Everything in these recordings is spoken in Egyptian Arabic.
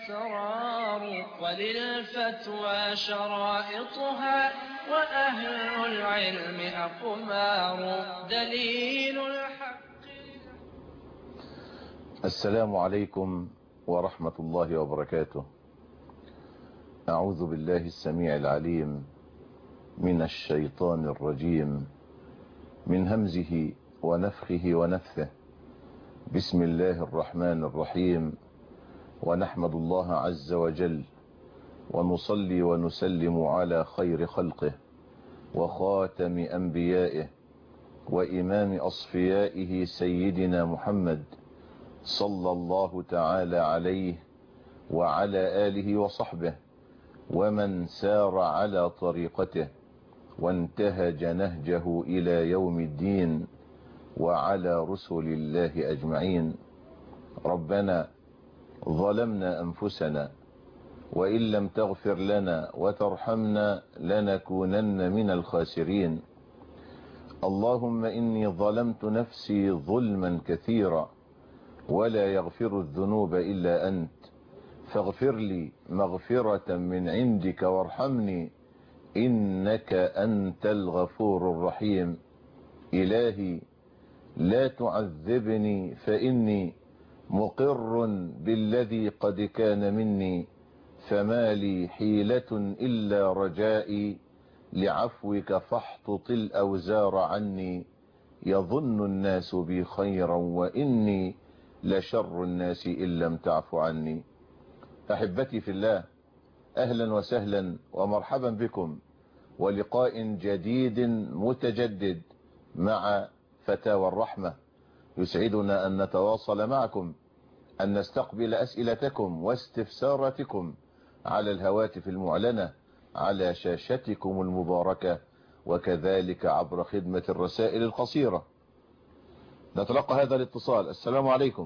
أسرار وللفتوى شرائطها وأهل العلم أقمار دليل الحق السلام عليكم ورحمة الله وبركاته أعوذ بالله السميع العليم من الشيطان الرجيم من همزه ونفخه ونفثه بسم الله الرحمن الرحيم ونحمد الله عز وجل ونصلي ونسلم على خير خلقه وخاتم أنبيائه وإمام أصفيائه سيدنا محمد صلى الله تعالى عليه وعلى آله وصحبه ومن سار على طريقته وانتهج نهجه إلى يوم الدين وعلى رسل الله أجمعين ربنا ظلمنا أنفسنا وإن لم تغفر لنا وترحمنا لنكونن من الخاسرين اللهم إني ظلمت نفسي ظلما كثيرا ولا يغفر الذنوب إلا أنت فاغفر لي مغفرة من عندك وارحمني إنك أنت الغفور الرحيم إلهي لا تعذبني فإني مقر بالذي قد كان مني فما لي حيلة إلا رجائي لعفوك فاحطط الأوزار عني يظن الناس بي خيرا وإني لشر الناس إن لم تعف عني أحبتي في الله أهلا وسهلا ومرحبا بكم ولقاء جديد متجدد مع فتاوى الرحمة يسعدنا أن نتواصل معكم أن نستقبل أسئلتكم واستفساراتكم على الهواتف المعلنة على شاشتكم المباركة وكذلك عبر خدمة الرسائل القصيرة نتلقى هذا الاتصال السلام عليكم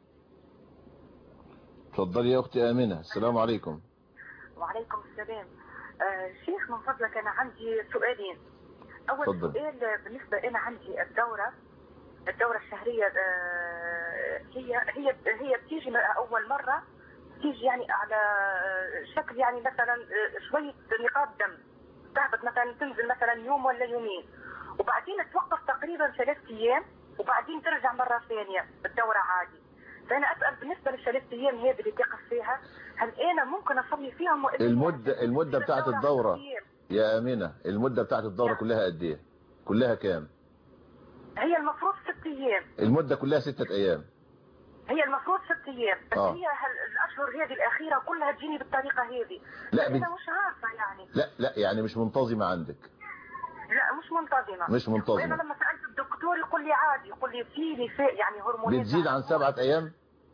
تفضلي يا أختي آمنة السلام عليكم وعليكم السلام آه شيخ من فضلك أنا عندي سؤالين أول تفضل. سؤال بالنسبة أنا عندي الدورة الدورة الشهرية آه هي هي هي بتيجي أول مرة بتيجي يعني على شكل يعني مثلا آه، شوية نقاط دم تهبط مثلا تنزل مثلا يوم ولا يومين وبعدين توقف تقريبا ثلاث أيام وبعدين ترجع مرة ثانية الدورة عادي فأنا أسأل بالنسبة للثلاث أيام هذه اللي تقف فيها هل أنا ممكن أصلي فيهم وإلا المدة المدة بتاعت الدورة ست أيام؟ يا آمنة المدة بتاعت الدورة نعم. كلها قد ايه كلها كام هي المفروض ست أيام المدة كلها ستة أيام هي المفروض ست ايام بس آه. هي هال- الاشهر هذه الاخيره كلها تجيني بالطريقه هذه لا، انا بت- مش عارفه يعني لا لا يعني مش منتظمة عندك لا مش منتظمه مش منتظمة. وانا لما سالت الدكتور يقول لي عادي يقول لي في نساء يعني هرمونات بتزيد عن سبعة أيام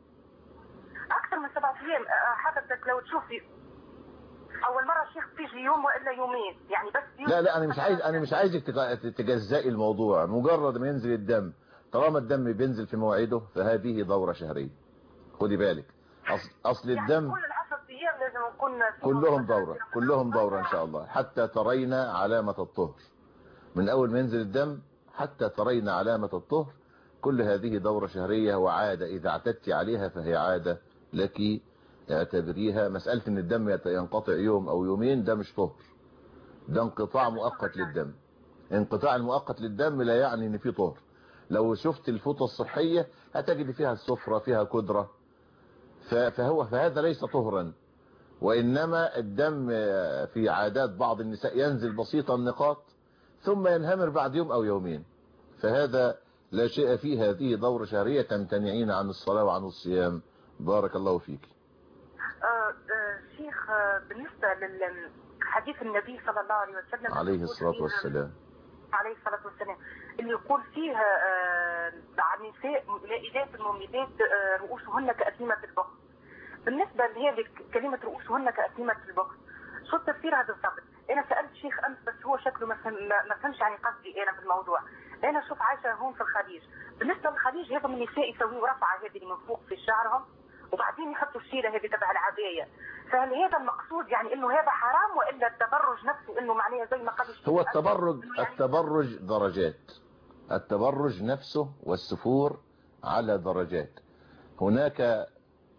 اكثر من سبعة ايام آه، حضرتك لو تشوفي اول مره الشيخ تيجي يوم والا يومين يعني بس يوم لا لا أنا مش عايز أنا مش عايزك تج- تجزئي الموضوع مجرد ما ينزل الدم طالما الدم بينزل في مواعيده فهذه دورة شهرية خدي بالك أصل, أصل يعني الدم كل العشر ايام لازم نكون فيهم كلهم مثلاً دورة في كلهم دورة إن مرة. شاء الله حتى ترين علامة الطهر من أول ما ينزل الدم حتى ترين علامة الطهر كل هذه دورة شهرية وعادة إذا اعتدت عليها فهي عادة لك اعتبريها مسألة ان الدم يت- ينقطع يوم او يومين ده مش طهر ده انقطاع مؤقت للدم انقطاع المؤقت للدم لا يعني ان في طهر لو شفت الفوطة الصحية هتجد فيها الصفرة فيها كدرة ف- فهو فهذا ليس طهرا وإنما الدم في عادات بعض النساء ينزل بسيطا نقاط ثم ينهمر بعد يوم أو يومين فهذا لا شيء فيه هذه دورة شهرية تمتنعين عن الصلاة وعن الصيام بارك الله فيك آه، آه، شيخ آه، بالنسبة لحديث النبي صلى الله عليه وسلم عليه يقول الصلاة فيه- والسلام عليه الصلاة والسلام اللي يقول فيها آه، عن نساء مائلات المميتات آه، رؤوسهن كأسنمة البخت بالنسبة لهذه كلمة رؤوسهن كأسنمة البخت شو تفسيرها بالضبط؟ أنا سألت شيخ أمس بس هو شكله ما فهم ما- ما فهمش يعني قصدي أنا في الموضوع أنا شوف عايشة هون في الخليج بالنسبة للخليج هذا من النساء يسووا رفعة هذه اللي من فوق في شعرهم وبعدين يحطوا الشيلة هذه تبع العباية فهل هذا المقصود يعني انه هذا حرام والا التبرج نفسه انه معناه زي ما قال الشيخ هو أنس التبرج إنه يعني التبرج درجات التبرج نفسه والسفور على درجات هناك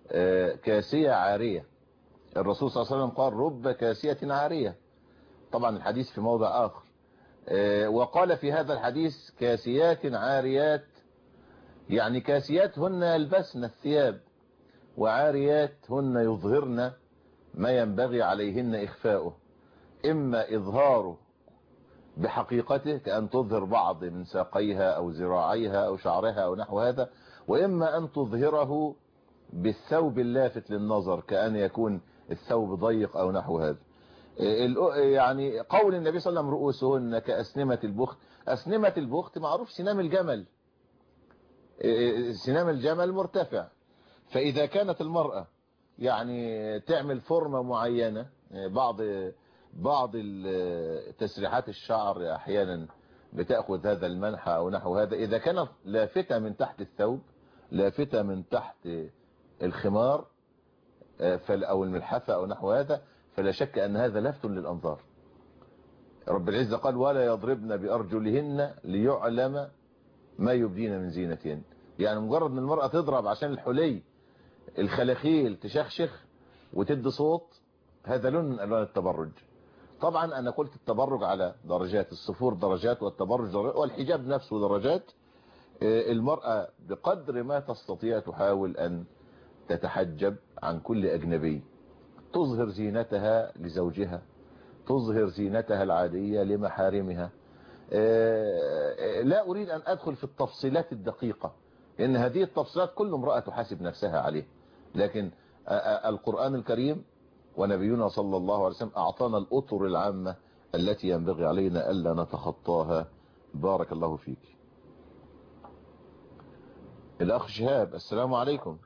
آه، كاسية عارية الرسول صلى الله عليه وسلم قال رب كاسية عارية طبعا الحديث في موضع آخر آه، وقال في هذا الحديث كاسيات عاريات يعني كاسيات هن يلبسن الثياب وعاريات هن يظهرن ما ينبغي عليهن إخفاؤه إما إظهاره بحقيقته كأن تظهر بعض من ساقيها أو ذراعيها أو شعرها أو نحو هذا وإما أن تظهره بالثوب اللافت للنظر كأن يكون الثوب ضيق أو نحو هذا الأ- يعني قول النبي صلى الله عليه وسلم رؤوسهن كأسنمة البخت أسنمة البخت معروف سنام الجمل سنام الجمل مرتفع فإذا كانت المرأة يعني تعمل فورمة معينة بعض بعض ال- تسريحات الشعر أحيانا بتأخذ هذا المنحى أو نحو هذا إذا كانت لافتة من تحت الثوب لافتة من تحت الخمار آه، فل- أو الملحفة أو نحو هذا فلا شك أن هذا لفت للأنظار رب العزة قال ولا يضربن بأرجلهن ليعلم ما يبدين من زينتهن يعني مجرد ان المرأة تضرب عشان الحلي الخلاخيل تشخشخ وتدي صوت هذا لون من الوان التبرج طبعا انا قلت التبرج على درجات الصفور درجات والتبرج درجات والحجاب نفسه درجات آه، المرأة بقدر ما تستطيع تحاول ان تتحجب عن كل اجنبي تظهر زينتها لزوجها تظهر زينتها العادية لمحارمها آه، لا أريد أن أدخل في التفصيلات الدقيقة لأن هذه التفصيلات كل امرأة تحاسب نفسها عليه لكن آه، آه، القرآن الكريم ونبينا صلى الله عليه وسلم أعطانا الأطر العامة التي ينبغي علينا ألا نتخطاها بارك الله فيك الأخ شهاب السلام عليكم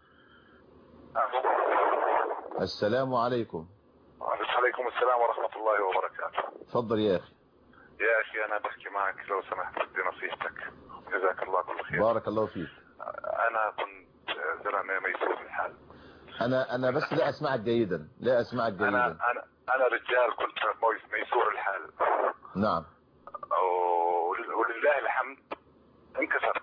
السلام عليكم عليكم السلام ورحمة الله وبركاته تفضل يا أخي يا أخي أنا بحكي معك لو سمحت بدي نصيحتك جزاك الله كل خير بارك الله فيك أنا كنت زلمة ميسور الحال أنا أنا بس لا أسمعك جيدا لا أسمعك أنا جيدا أنا أنا رجال كنت ميس- ميسور الحال نعم ول- ولله الحمد انكسرت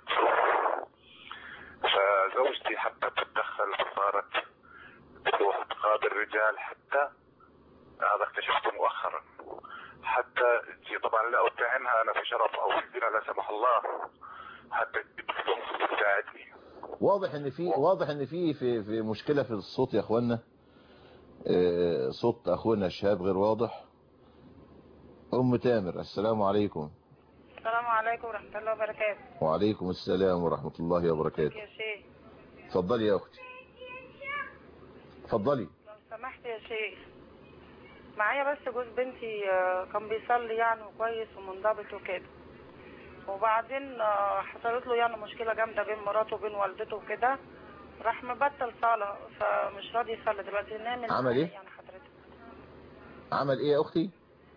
فزوجتي حبت تتدخل فصارت تروح تقابل رجال حتى هذا اكتشفته مؤخرا حتى تجي طبعا لا اتهمها انا في شرف او في زنا لا سمح الله حتى تساعدني واضح ان في واضح ان في في في مشكله في الصوت يا اخوانا آه، صوت اخونا شهاب غير واضح ام تامر السلام عليكم السلام عليكم ورحمة الله وبركاته وعليكم السلام ورحمه الله وبركاته يا شيخ اتفضلي يا اختي اتفضلي لو سمحت يا شيخ معايا بس جوز بنتي آه، كان بيصلي يعني كويس ومنضبط وكده وبعدين آه، حصلت له يعني مشكلة جامدة بين مراته وبين والدته وكده راح مبطل صلاة فمش راضي يصلي دلوقتي نعمل عمل معاه إيه؟ يعني حضرتك عمل ايه يا اختي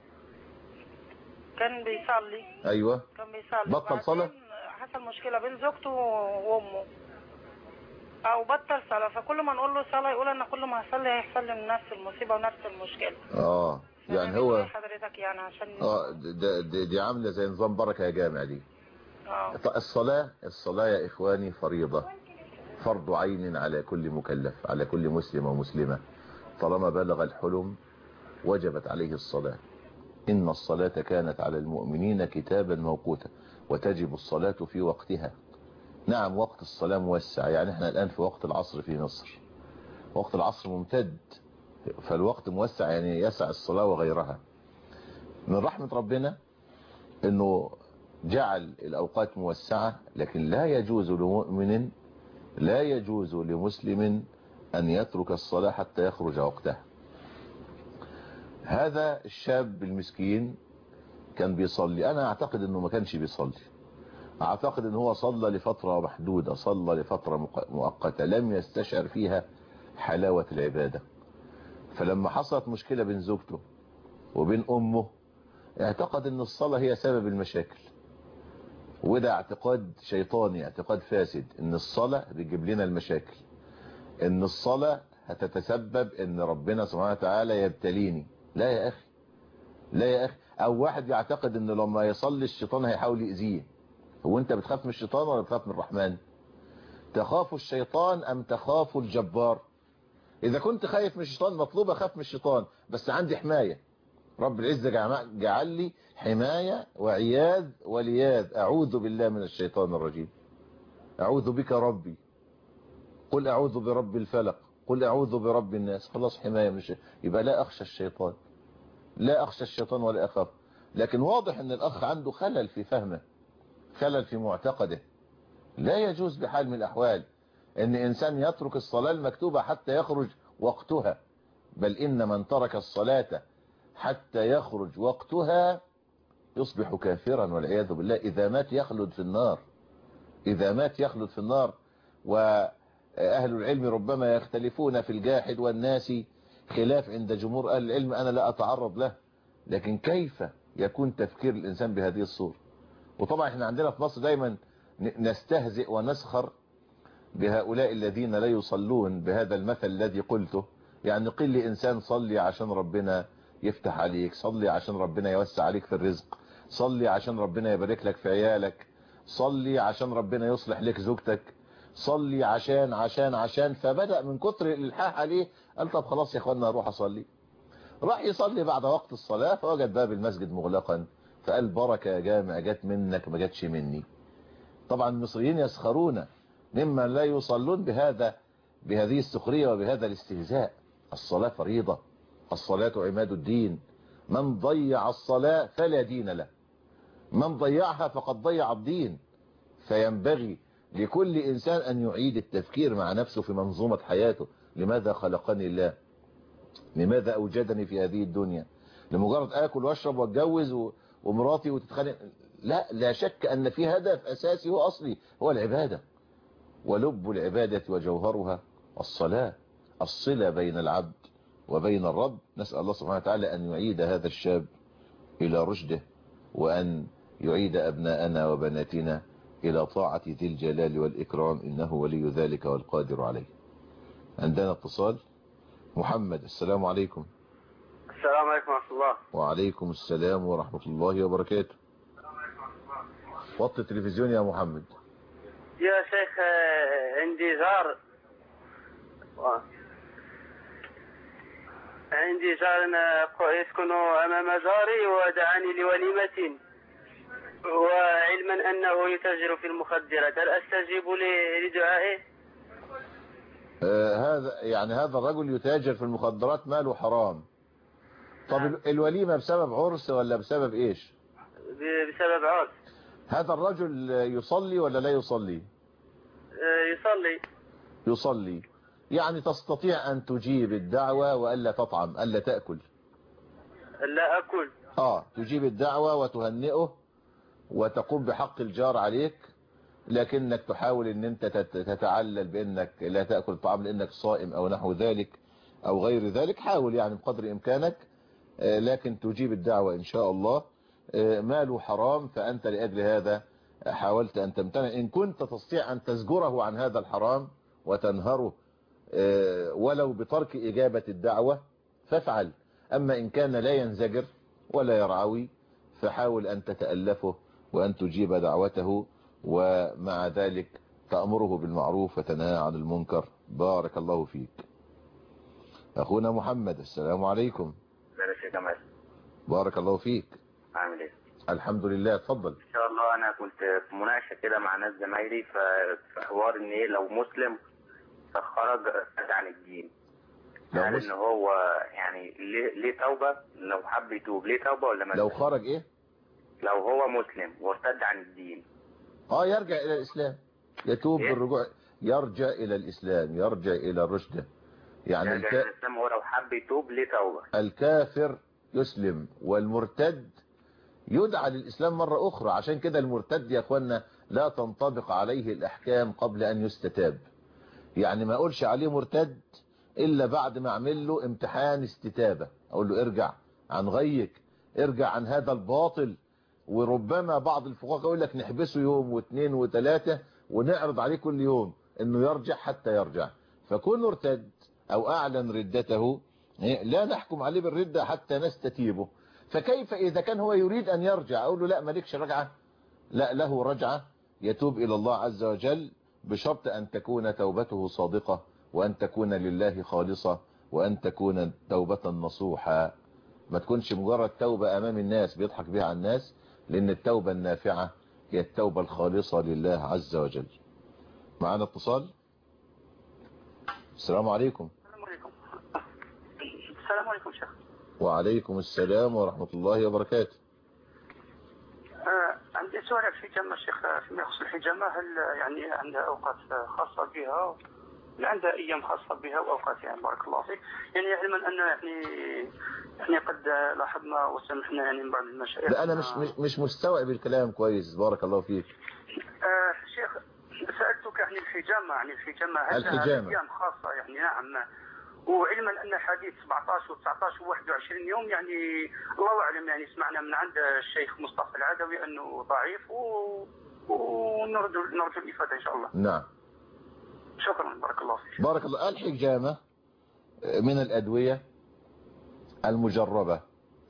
كان بيصلي ايوه كان بيصلي بطل وبعدين صلاة؟ حصل مشكلة بين زوجته وامه او بطل صلاة فكل ما نقول له صلاة يقول انا كل ما هصلي هيحصل لي نفس المصيبة ونفس المشكلة اه يعني فنعمل هو إيه حضرتك يعني عشان اه ده ده- دي عامله زي نظام بركه يا جامع دي اه ط- الصلاة الصلاة يا إخواني فريضة فرض عين على كل مكلف على كل مسلم ومسلمة طالما بلغ الحلم وجبت عليه الصلاة إن الصلاة كانت على المؤمنين كتابا موقوتا وتجب الصلاة في وقتها نعم وقت الصلاة موسع يعني احنا الآن في وقت العصر في مصر وقت العصر ممتد فالوقت موسع يعني يسع الصلاة وغيرها من رحمة ربنا انه جعل الاوقات موسعة لكن لا يجوز لمؤمن لا يجوز لمسلم ان يترك الصلاة حتى يخرج وقتها هذا الشاب المسكين كان بيصلي انا اعتقد انه ما كانش بيصلي اعتقد ان هو صلى لفترة محدودة صلى لفترة مق- مؤقتة لم يستشعر فيها حلاوة العبادة فلما حصلت مشكلة بين زوجته وبين امه اعتقد ان الصلاة هي سبب المشاكل وده اعتقاد شيطاني اعتقاد فاسد ان الصلاة بتجيب لنا المشاكل ان الصلاة هتتسبب ان ربنا سبحانه وتعالى يبتليني لا يا اخي لا يا اخي او واحد يعتقد ان لما يصلي الشيطان هيحاول يأذيه هو انت بتخاف من الشيطان ولا بتخاف من الرحمن تخاف الشيطان ام تخاف الجبار إذا كنت خايف من الشيطان مطلوب أخاف من الشيطان بس عندي حماية رب العزة جع- جعل لي حماية وعياذ ولياذ أعوذ بالله من الشيطان الرجيم أعوذ بك ربي قل أعوذ برب الفلق قل أعوذ برب الناس خلاص حماية من الشيطان يبقى لا أخشى الشيطان لا أخشى الشيطان ولا أخاف لكن واضح أن الأخ عنده خلل في فهمه خلل في معتقده لا يجوز بحال من الأحوال أن إنسان يترك الصلاة المكتوبة حتى يخرج وقتها بل إن من ترك الصلاة حتى يخرج وقتها يصبح كافرا والعياذ بالله إذا مات يخلد في النار إذا مات يخلد في النار وأهل العلم ربما يختلفون في الجاحد والناس خلاف عند جمهور أهل العلم أنا لا أتعرض له لكن كيف يكون تفكير الإنسان بهذه الصورة وطبعا احنا عندنا في مصر دايما ن- نستهزئ ونسخر بهؤلاء الذين لا يصلون بهذا المثل الذي قلته يعني قل لي إنسان صلي عشان ربنا يفتح عليك صلي عشان ربنا يوسع عليك في الرزق صلي عشان ربنا يبارك لك في عيالك صلي عشان ربنا يصلح لك زوجتك صلي عشان عشان عشان فبدأ من كتر الإلحاح عليه قال طب خلاص يا اخوانا اروح اصلي راح يصلي بعد وقت الصلاة فوجد باب المسجد مغلقا فقال بركة يا جامع جت منك ما جاتش مني طبعا المصريين يسخرون ممن لا يصلون بهذا بهذه السخرية وبهذا الاستهزاء الصلاة فريضة الصلاة عماد الدين من ضيع الصلاة فلا دين له من ضيعها فقد ضيع الدين فينبغي لكل إنسان أن يعيد التفكير مع نفسه في منظومة حياته لماذا خلقني الله لماذا أوجدني في هذه الدنيا لمجرد آكل واشرب واتجوز و- ومراتي وتتخانق لا لا شك أن في هدف أساسي وأصلي هو العبادة ولب العبادة وجوهرها الصلاة الصلة بين العبد وبين الرب نسأل الله سبحانه وتعالى أن يعيد هذا الشاب إلى رشده وأن يعيد أبناءنا وبناتنا إلى طاعة ذي الجلال والإكرام إنه ولي ذلك والقادر عليه عندنا اتصال محمد السلام عليكم السلام عليكم ورحمة الله وعليكم السلام ورحمة الله وبركاته وطي التلفزيون يا محمد يا شيخ آه، عندي جار آه. عندي جار آه، يسكن أمام جاري ودعاني لوليمة وعلما أنه يتاجر في المخدرات هل أستجيب ل- لدعائه؟ آه هذا يعني هذا الرجل يتاجر في المخدرات ماله حرام طب ال- الوليمة بسبب عرس ولا بسبب ايش ب- بسبب عرس هذا الرجل يصلي ولا لا يصلي آه، يصلي يصلي يعني تستطيع أن تجيب الدعوة وألا تطعم ألا تأكل لا أكل آه تجيب الدعوة وتهنئه وتقوم بحق الجار عليك لكنك تحاول ان انت تت- تتعلل بانك لا تأكل طعام لانك صائم او نحو ذلك او غير ذلك حاول يعني بقدر امكانك آه، لكن تجيب الدعوة ان شاء الله آه، ماله حرام فانت لاجل هذا حاولت ان تمتنع ان كنت تستطيع ان تزجره عن هذا الحرام وتنهره آه، ولو بترك اجابة الدعوة فافعل اما ان كان لا ينزجر ولا يرعوي فحاول ان تتألفه وان تجيب دعوته ومع ذلك تأمره بالمعروف وتنهى عن المنكر بارك الله فيك أخونا محمد السلام عليكم معلش يا جمال بارك الله فيك عامل ايه؟ الحمد لله اتفضل ان شاء الله انا كنت في مناقشه كده مع ناس زمايلي ف- في حوار ان ايه لو مسلم فخرج ارتد عن الدين لو هل ان مسلم هو يعني ليه, ليه توبه لو حب يتوب ليه توبه ولا ما لو خرج ايه لو هو مسلم وارتد عن الدين اه يرجع الى الاسلام يتوب إيه؟ بالرجوع يرجع الى الاسلام يرجع الى الرشد يعني يرجع الك... الاسلام هو لو حب يتوب ليه توبه الكافر يسلم والمرتد يدعى للإسلام مرة أخرى عشان كده المرتد يا أخوانا لا تنطبق عليه الأحكام قبل أن يستتاب يعني ما أقولش عليه مرتد إلا بعد ما أعمل له امتحان استتابة أقول له ارجع عن غيك ارجع عن هذا الباطل وربما بعض الفقهاء يقول لك نحبسه يوم واثنين وثلاثة ونعرض عليه كل يوم انه يرجع حتى يرجع فكون ارتد او اعلن ردته لا نحكم عليه بالردة حتى نستتيبه فكيف اذا كان هو يريد ان يرجع اقول له لا مالكش رجعة لا له رجعة يتوب الى الله عز وجل بشرط ان تكون توبته صادقة وأن تكون لله خالصة وأن تكون توبة نصوحا ما تكونش مجرد توبة أمام الناس بيضحك بها على الناس لأن التوبة النافعة هي التوبة الخالصة لله عز وجل معنا اتصال السلام عليكم السلام عليكم السلام عليكم شيخ وعليكم السلام ورحمة الله وبركاته آه عندي سؤال في الحجامة شيخ آه، فيما يخص الحجامة هل يعني عندها أوقات آه، خاصة بها هل عندها أيام خاصة بها وأوقات يعني بارك الله فيك يعني علما أن يعني يعني قد آه، لاحظنا وسمعنا يعني من بعض المشايخ لا أنا مش, مش, مش مستوعب الكلام كويس بارك الله فيك آه شيخ سألتك عن الحجامة عن الحجامة هل لها الحجامة. أيام خاصة يعني نعم وعلما أن حديث 17 و19 و21 يوم يعني الله أعلم يعني سمعنا من عند الشيخ مصطفى العدوي أنه ضعيف و... ونرجو نرجو الإفادة إن شاء الله نعم شكرا بارك الله فيك بارك الله الحجامة من الأدوية المجربة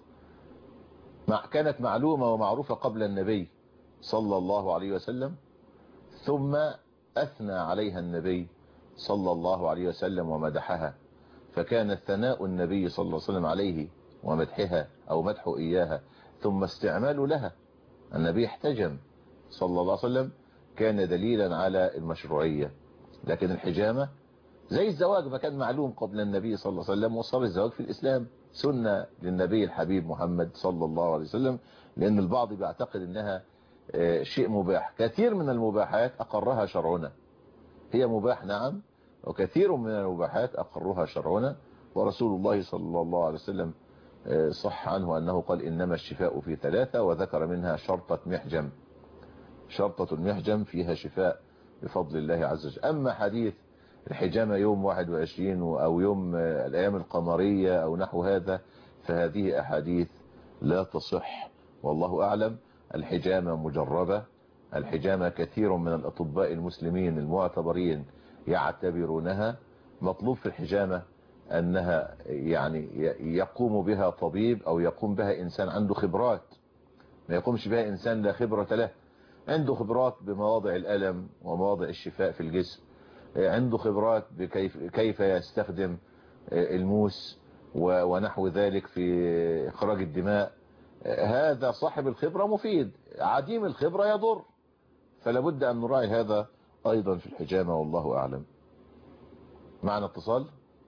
مع كانت معلومة ومعروفة قبل النبي صلى الله عليه وسلم ثم أثنى عليها النبي صلى الله عليه وسلم ومدحها فكان ثناء النبي صلى الله عليه وسلم عليه ومدحها أو مدحه إياها ثم استعمال لها النبي احتجم صلى الله عليه وسلم كان دليلا على المشروعية لكن الحجامة زي الزواج ما كان معلوم قبل النبي صلى الله عليه وسلم وصار الزواج في الإسلام سنة للنبي الحبيب محمد صلى الله عليه وسلم لأن البعض بيعتقد أنها آه، شيء مباح كثير من المباحات أقرها شرعنا هي مباح نعم وكثير من المباحات أقرها شرعنا ورسول الله صلى الله عليه وسلم آه، صح عنه أنه قال إنما الشفاء في ثلاثة وذكر منها شرطة محجم شرطة المحجم فيها شفاء بفضل الله عز وجل أما حديث الحجامة يوم 21 أو يوم آه، الأيام القمرية أو نحو هذا فهذه أحاديث لا تصح والله أعلم الحجامة مجربة الحجامة كثير من الأطباء المسلمين المعتبرين يعتبرونها مطلوب في الحجامة أنها يعني ي- يقوم بها طبيب أو يقوم بها إنسان عنده خبرات ما يقومش بها إنسان لا خبرة له عنده خبرات بمواضع الألم ومواضع الشفاء في الجسم عنده خبرات بكيف كيف يستخدم الموس و- ونحو ذلك في إخراج الدماء هذا صاحب الخبرة مفيد عديم الخبرة يضر فلا بد أن نراعي هذا أيضا في الحجامة والله أعلم معنا اتصال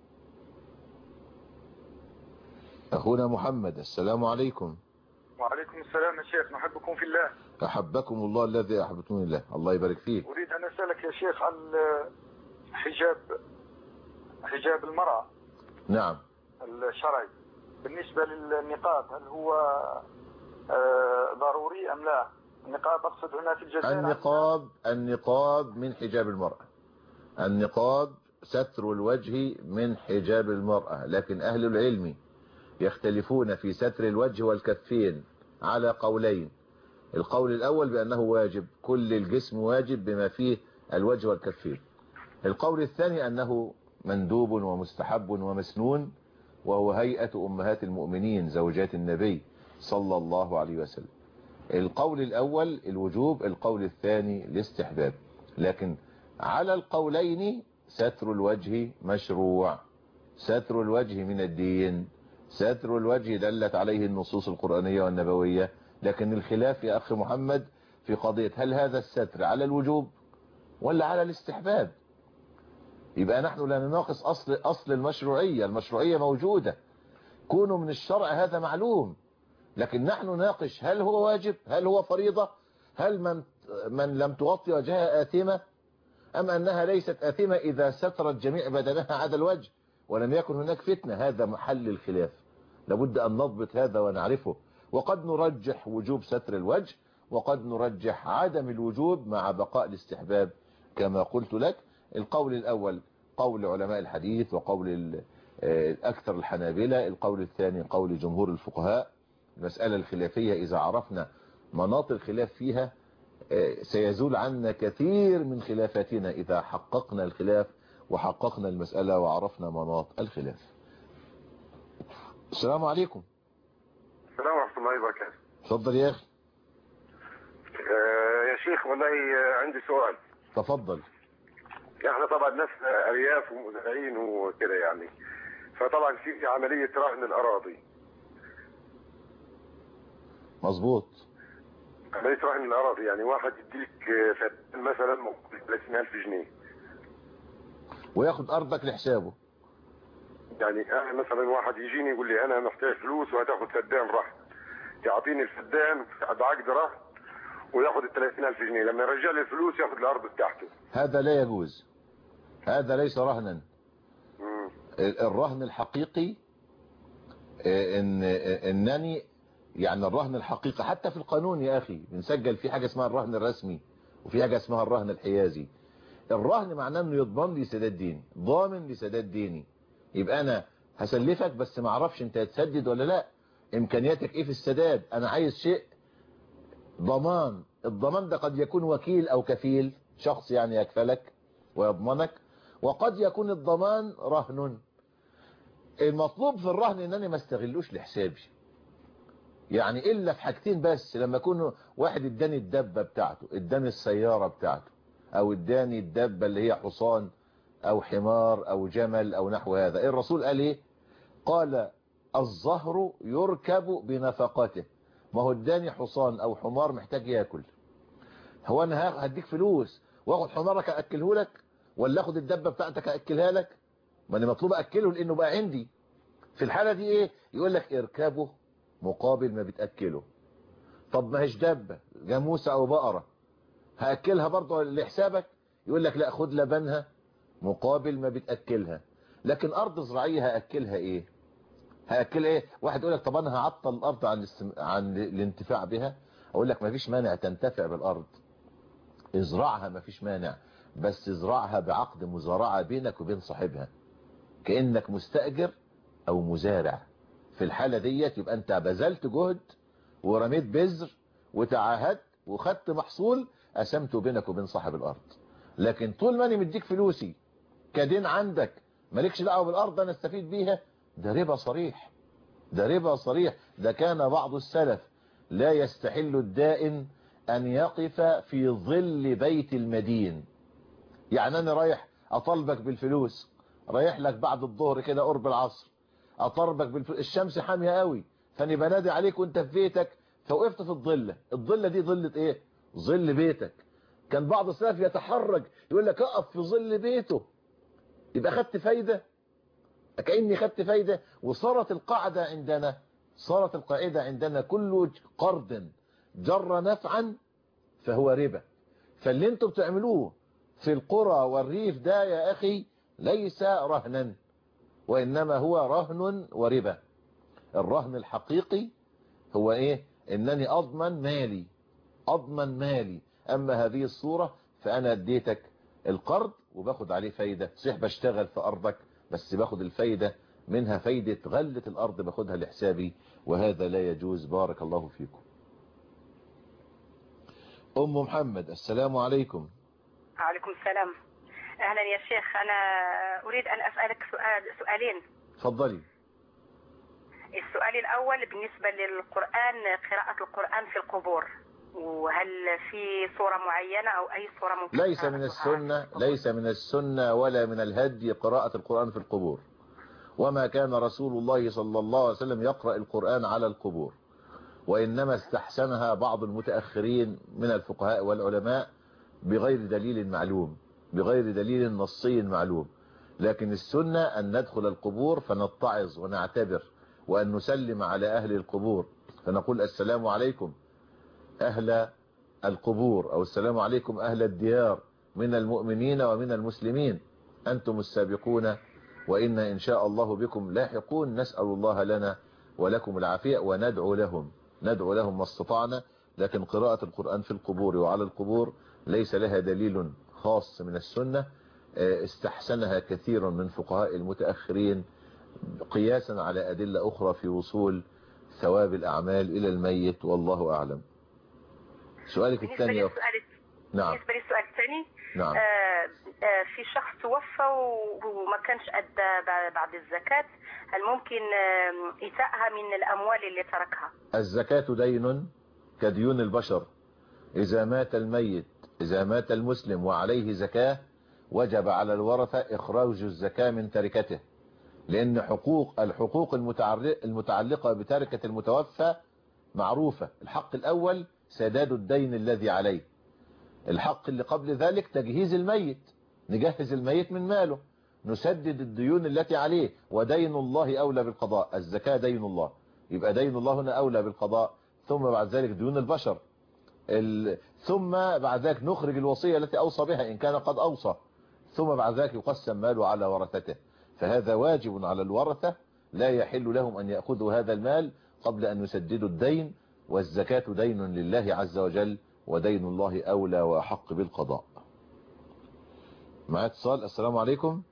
أخونا محمد السلام عليكم وعليكم السلام يا شيخ نحبكم في الله أحبكم الله الذي أحببتم الله الله يبارك فيك أريد أن أسألك يا شيخ عن حجاب حجاب المرأة نعم الشرعي بالنسبة للنقاب هل هو آه، ضروري أم لا النقاب أقصد هنا في الجزائر النقاب النقاب من حجاب المرأة النقاب ستر الوجه من حجاب المرأة لكن أهل العلم يختلفون في ستر الوجه والكفين على قولين القول الأول بأنه واجب كل الجسم واجب بما فيه الوجه والكفين القول الثاني أنه مندوب ومستحب ومسنون وهو هيئة أمهات المؤمنين زوجات النبي صلى الله عليه وسلم القول الأول الوجوب القول الثاني الاستحباب لكن على القولين ستر الوجه مشروع ستر الوجه من الدين ستر الوجه دلت عليه النصوص القرآنية والنبوية لكن الخلاف يا أخي محمد في قضية هل هذا الستر على الوجوب ولا على الاستحباب يبقى نحن لا نناقص أصل, أصل المشروعية المشروعية موجودة كونه من الشرع هذا معلوم لكن نحن ناقش هل هو واجب هل هو فريضة هل من, من لم تغطي وجهها آثمة أم أنها ليست آثمة إذا سترت جميع بدنها عدا الوجه ولم يكن هناك فتنة هذا محل الخلاف لابد أن نضبط هذا ونعرفه وقد نرجح وجوب ستر الوجه وقد نرجح عدم الوجوب مع بقاء الاستحباب كما قلت لك القول الأول قول علماء الحديث وقول أكثر الحنابلة القول الثاني قول جمهور الفقهاء المسألة الخلافية إذا عرفنا مناط الخلاف فيها سيزول عنا كثير من خلافاتنا إذا حققنا الخلاف وحققنا المسألة وعرفنا مناط الخلاف السلام عليكم السلام ورحمة الله وبركاته تفضل يا أخي آه، يا شيخ والله آه، عندي سؤال تفضل احنا طبعا ناس ارياف ومزارعين وكده يعني فطبعا في عمليه رهن الاراضي مظبوط عمليه رهن الاراضي يعني واحد يديك فدان مثلا مقابل 30000 جنيه وياخد ارضك لحسابه يعني انا مثلا واحد يجيني يقول لي انا محتاج فلوس وهتاخد فدان رهن يعطيني الفدان بعقد رهن وياخد ال 30000 جنيه لما يرجع لي الفلوس ياخد الارض بتاعته هذا لا يجوز هذا ليس رهنا مم. الرهن الحقيقي آه، ان آه، انني يعني الرهن الحقيقي حتى في القانون يا اخي بنسجل في حاجه اسمها الرهن الرسمي وفي حاجه اسمها الرهن الحيازي الرهن معناه انه يضمن لي سداد ديني ضامن لسداد ديني يبقى انا هسلفك بس ما اعرفش انت هتسدد ولا لا امكانياتك ايه في السداد انا عايز شيء ضمان الضمان ده قد يكون وكيل او كفيل شخص يعني يكفلك ويضمنك وقد يكون الضمان رهن المطلوب في الرهن انني ما استغلوش لحسابي يعني الا في حاجتين بس لما يكون واحد اداني الدبه بتاعته اداني السياره بتاعته او اداني الدبه اللي هي حصان او حمار او جمل او نحو هذا إيه الرسول قال ايه قال الظهر يركب بنفقته ما هو اداني حصان او حمار محتاج ياكل هو انا ها- هديك فلوس واخد حمارك اكله لك ولا اخد الدبه بتاعتك اكلها لك ما انا مطلوب اكله لانه بقى عندي في الحاله دي ايه يقول لك اركبه مقابل ما بتاكله طب ما هيش دبه جاموسه او بقره هاكلها برضه لحسابك يقول لك لا خد لبنها مقابل ما بتاكلها لكن ارض زراعيه هاكلها ايه هاكل ايه واحد يقول لك طب انا هعطل الارض عن الاستم... عن الانتفاع بها اقول لك ما فيش مانع تنتفع بالارض ازرعها ما فيش مانع بس ازرعها بعقد مزارعة بينك وبين صاحبها كأنك مستأجر او مزارع في الحالة ديت يبقى انت بذلت جهد ورميت بذر وتعاهدت وخدت محصول قسمته بينك وبين صاحب الارض لكن طول ما انا مديك فلوسي كدين عندك مالكش دعوه بالارض انا استفيد بيها ده ربا صريح ده ربا صريح ده كان بعض السلف لا يستحل الدائن أن يقف في ظل بيت المدين يعني أنا رايح أطالبك بالفلوس رايح لك بعد الظهر كده قرب العصر أطالبك بالفلوس الشمس حامية قوي فأني بنادي عليك وانت في بيتك فوقفت في الظلة الظلة دي ظلة ايه ظل بيتك كان بعض السلف يتحرج يقول لك اقف في ظل بيته يبقى خدت فايدة كأني خدت فايدة وصارت القاعدة عندنا صارت القاعدة عندنا كل قرض جر نفعا فهو ربا فاللي انتوا بتعملوه في القرى والريف ده يا أخي ليس رهنا وإنما هو رهن وربا الرهن الحقيقي هو إيه إنني أضمن مالي أضمن مالي أما هذه الصورة فأنا اديتك القرض وباخد عليه فايدة صحيح بشتغل في أرضك بس باخد الفايدة منها فايدة غلة الأرض باخدها لحسابي وهذا لا يجوز بارك الله فيكم أم محمد السلام عليكم عليكم السلام أهلا يا شيخ أنا أريد أن أسألك سؤال سؤالين تفضلي السؤال الأول بالنسبة للقرآن قراءة القرآن في القبور وهل في صورة معينة أو أي صورة ممكن ليس من السنة ليس من السنة ولا من الهدي قراءة القرآن في القبور وما كان رسول الله صلى الله عليه وسلم يقرأ القرآن على القبور وإنما استحسنها بعض المتأخرين من الفقهاء والعلماء بغير دليل معلوم بغير دليل نصي معلوم لكن السنة أن ندخل القبور فنتعظ ونعتبر وأن نسلم على أهل القبور فنقول السلام عليكم أهل القبور أو السلام عليكم أهل الديار من المؤمنين ومن المسلمين أنتم السابقون وإن إن شاء الله بكم لاحقون نسأل الله لنا ولكم العافية وندعو لهم ندعو لهم ما استطعنا لكن قراءة القرآن في القبور وعلى القبور ليس لها دليل خاص من السنة استحسنها كثير من فقهاء المتأخرين قياسا على أدلة أخرى في وصول ثواب الأعمال إلى الميت والله أعلم سؤالك الثاني يا بالنسبة للسؤال نعم بالنسبة للسؤال الثاني نعم آه آه في شخص توفى و- وما كانش أدى بع- بعد الزكاة هل ممكن آه إيتائها من الأموال اللي تركها الزكاة دين كديون البشر إذا مات الميت إذا مات المسلم وعليه زكاة وجب على الورثة إخراج الزكاة من تركته لأن حقوق الحقوق المتعلقة بتركة المتوفى معروفة الحق الأول سداد الدين الذي عليه الحق اللي قبل ذلك تجهيز الميت نجهز الميت من ماله نسدد الديون التي عليه ودين الله أولى بالقضاء الزكاة دين الله يبقى دين الله هنا أولى بالقضاء ثم بعد ذلك ديون البشر ال... ثم بعد ذلك نخرج الوصية التي أوصى بها إن كان قد أوصى ثم بعد ذلك يقسم ماله على ورثته فهذا واجب على الورثة لا يحل لهم أن يأخذوا هذا المال قبل أن يسددوا الدين والزكاة دين لله عز وجل ودين الله أولى وأحق بالقضاء معايا اتصال السلام عليكم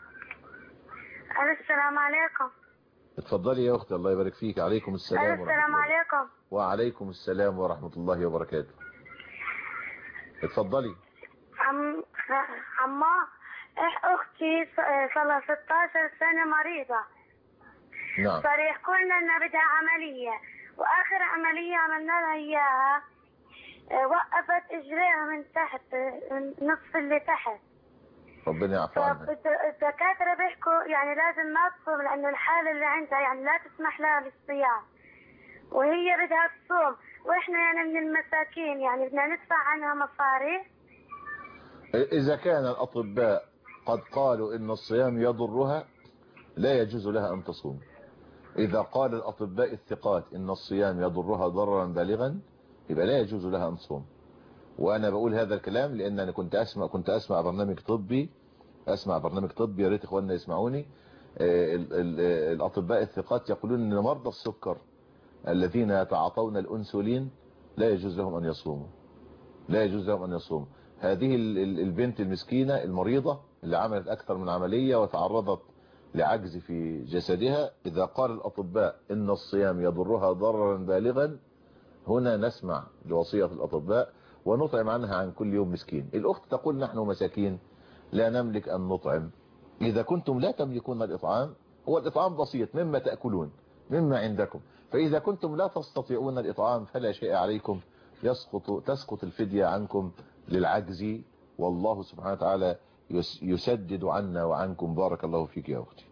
السلام عليكم اتفضلي يا أختي الله يبارك فيك عليكم السلام ورحمة السلام الله عليكم وعليكم السلام ورحمة الله وبركاته اتفضلي عم عما اختي صار لها 16 سنة مريضة نعم صار يحكوا لنا انها بدها عملية واخر عملية عملنا لها اياها اه، وقفت اجريها من تحت من نصف اللي تحت ربنا يعفو عنها فالدكاترة بيحكوا يعني لازم ما تصوم لأنه الحالة اللي عندها يعني لا تسمح لها بالصيام وهي بدها تصوم وإحنا يعني من المساكين يعني بدنا ندفع عنها مصاري إذا كان الأطباء قد قالوا إن الصيام يضرها لا يجوز لها أن تصوم إذا قال الأطباء الثقات إن الصيام يضرها ضررا بالغا يبقى لا يجوز لها أن تصوم وأنا بقول هذا الكلام لأن أنا كنت أسمع كنت أسمع برنامج طبي أسمع برنامج طبي يا ريت إخواننا يسمعوني آه، ال- ال- الأطباء الثقات يقولون أن مرضى السكر الذين يتعاطون الأنسولين لا يجوز لهم أن يصوموا لا يجوز لهم أن يصوموا هذه ال- ال- البنت المسكينة المريضة اللي عملت أكثر من عملية وتعرضت لعجز في جسدها إذا قال الأطباء إن الصيام يضرها ضررا بالغا هنا نسمع لوصية الأطباء ونطعم عنها عن كل يوم مسكين الأخت تقول نحن مساكين لا نملك أن نطعم إذا كنتم لا تملكون الإطعام هو الإطعام بسيط مما تأكلون مما عندكم فإذا كنتم لا تستطيعون الإطعام فلا شيء عليكم يسقط تسقط الفدية عنكم للعجز والله سبحانه وتعالى يس- يسدد عنا وعنكم بارك الله فيك يا أختي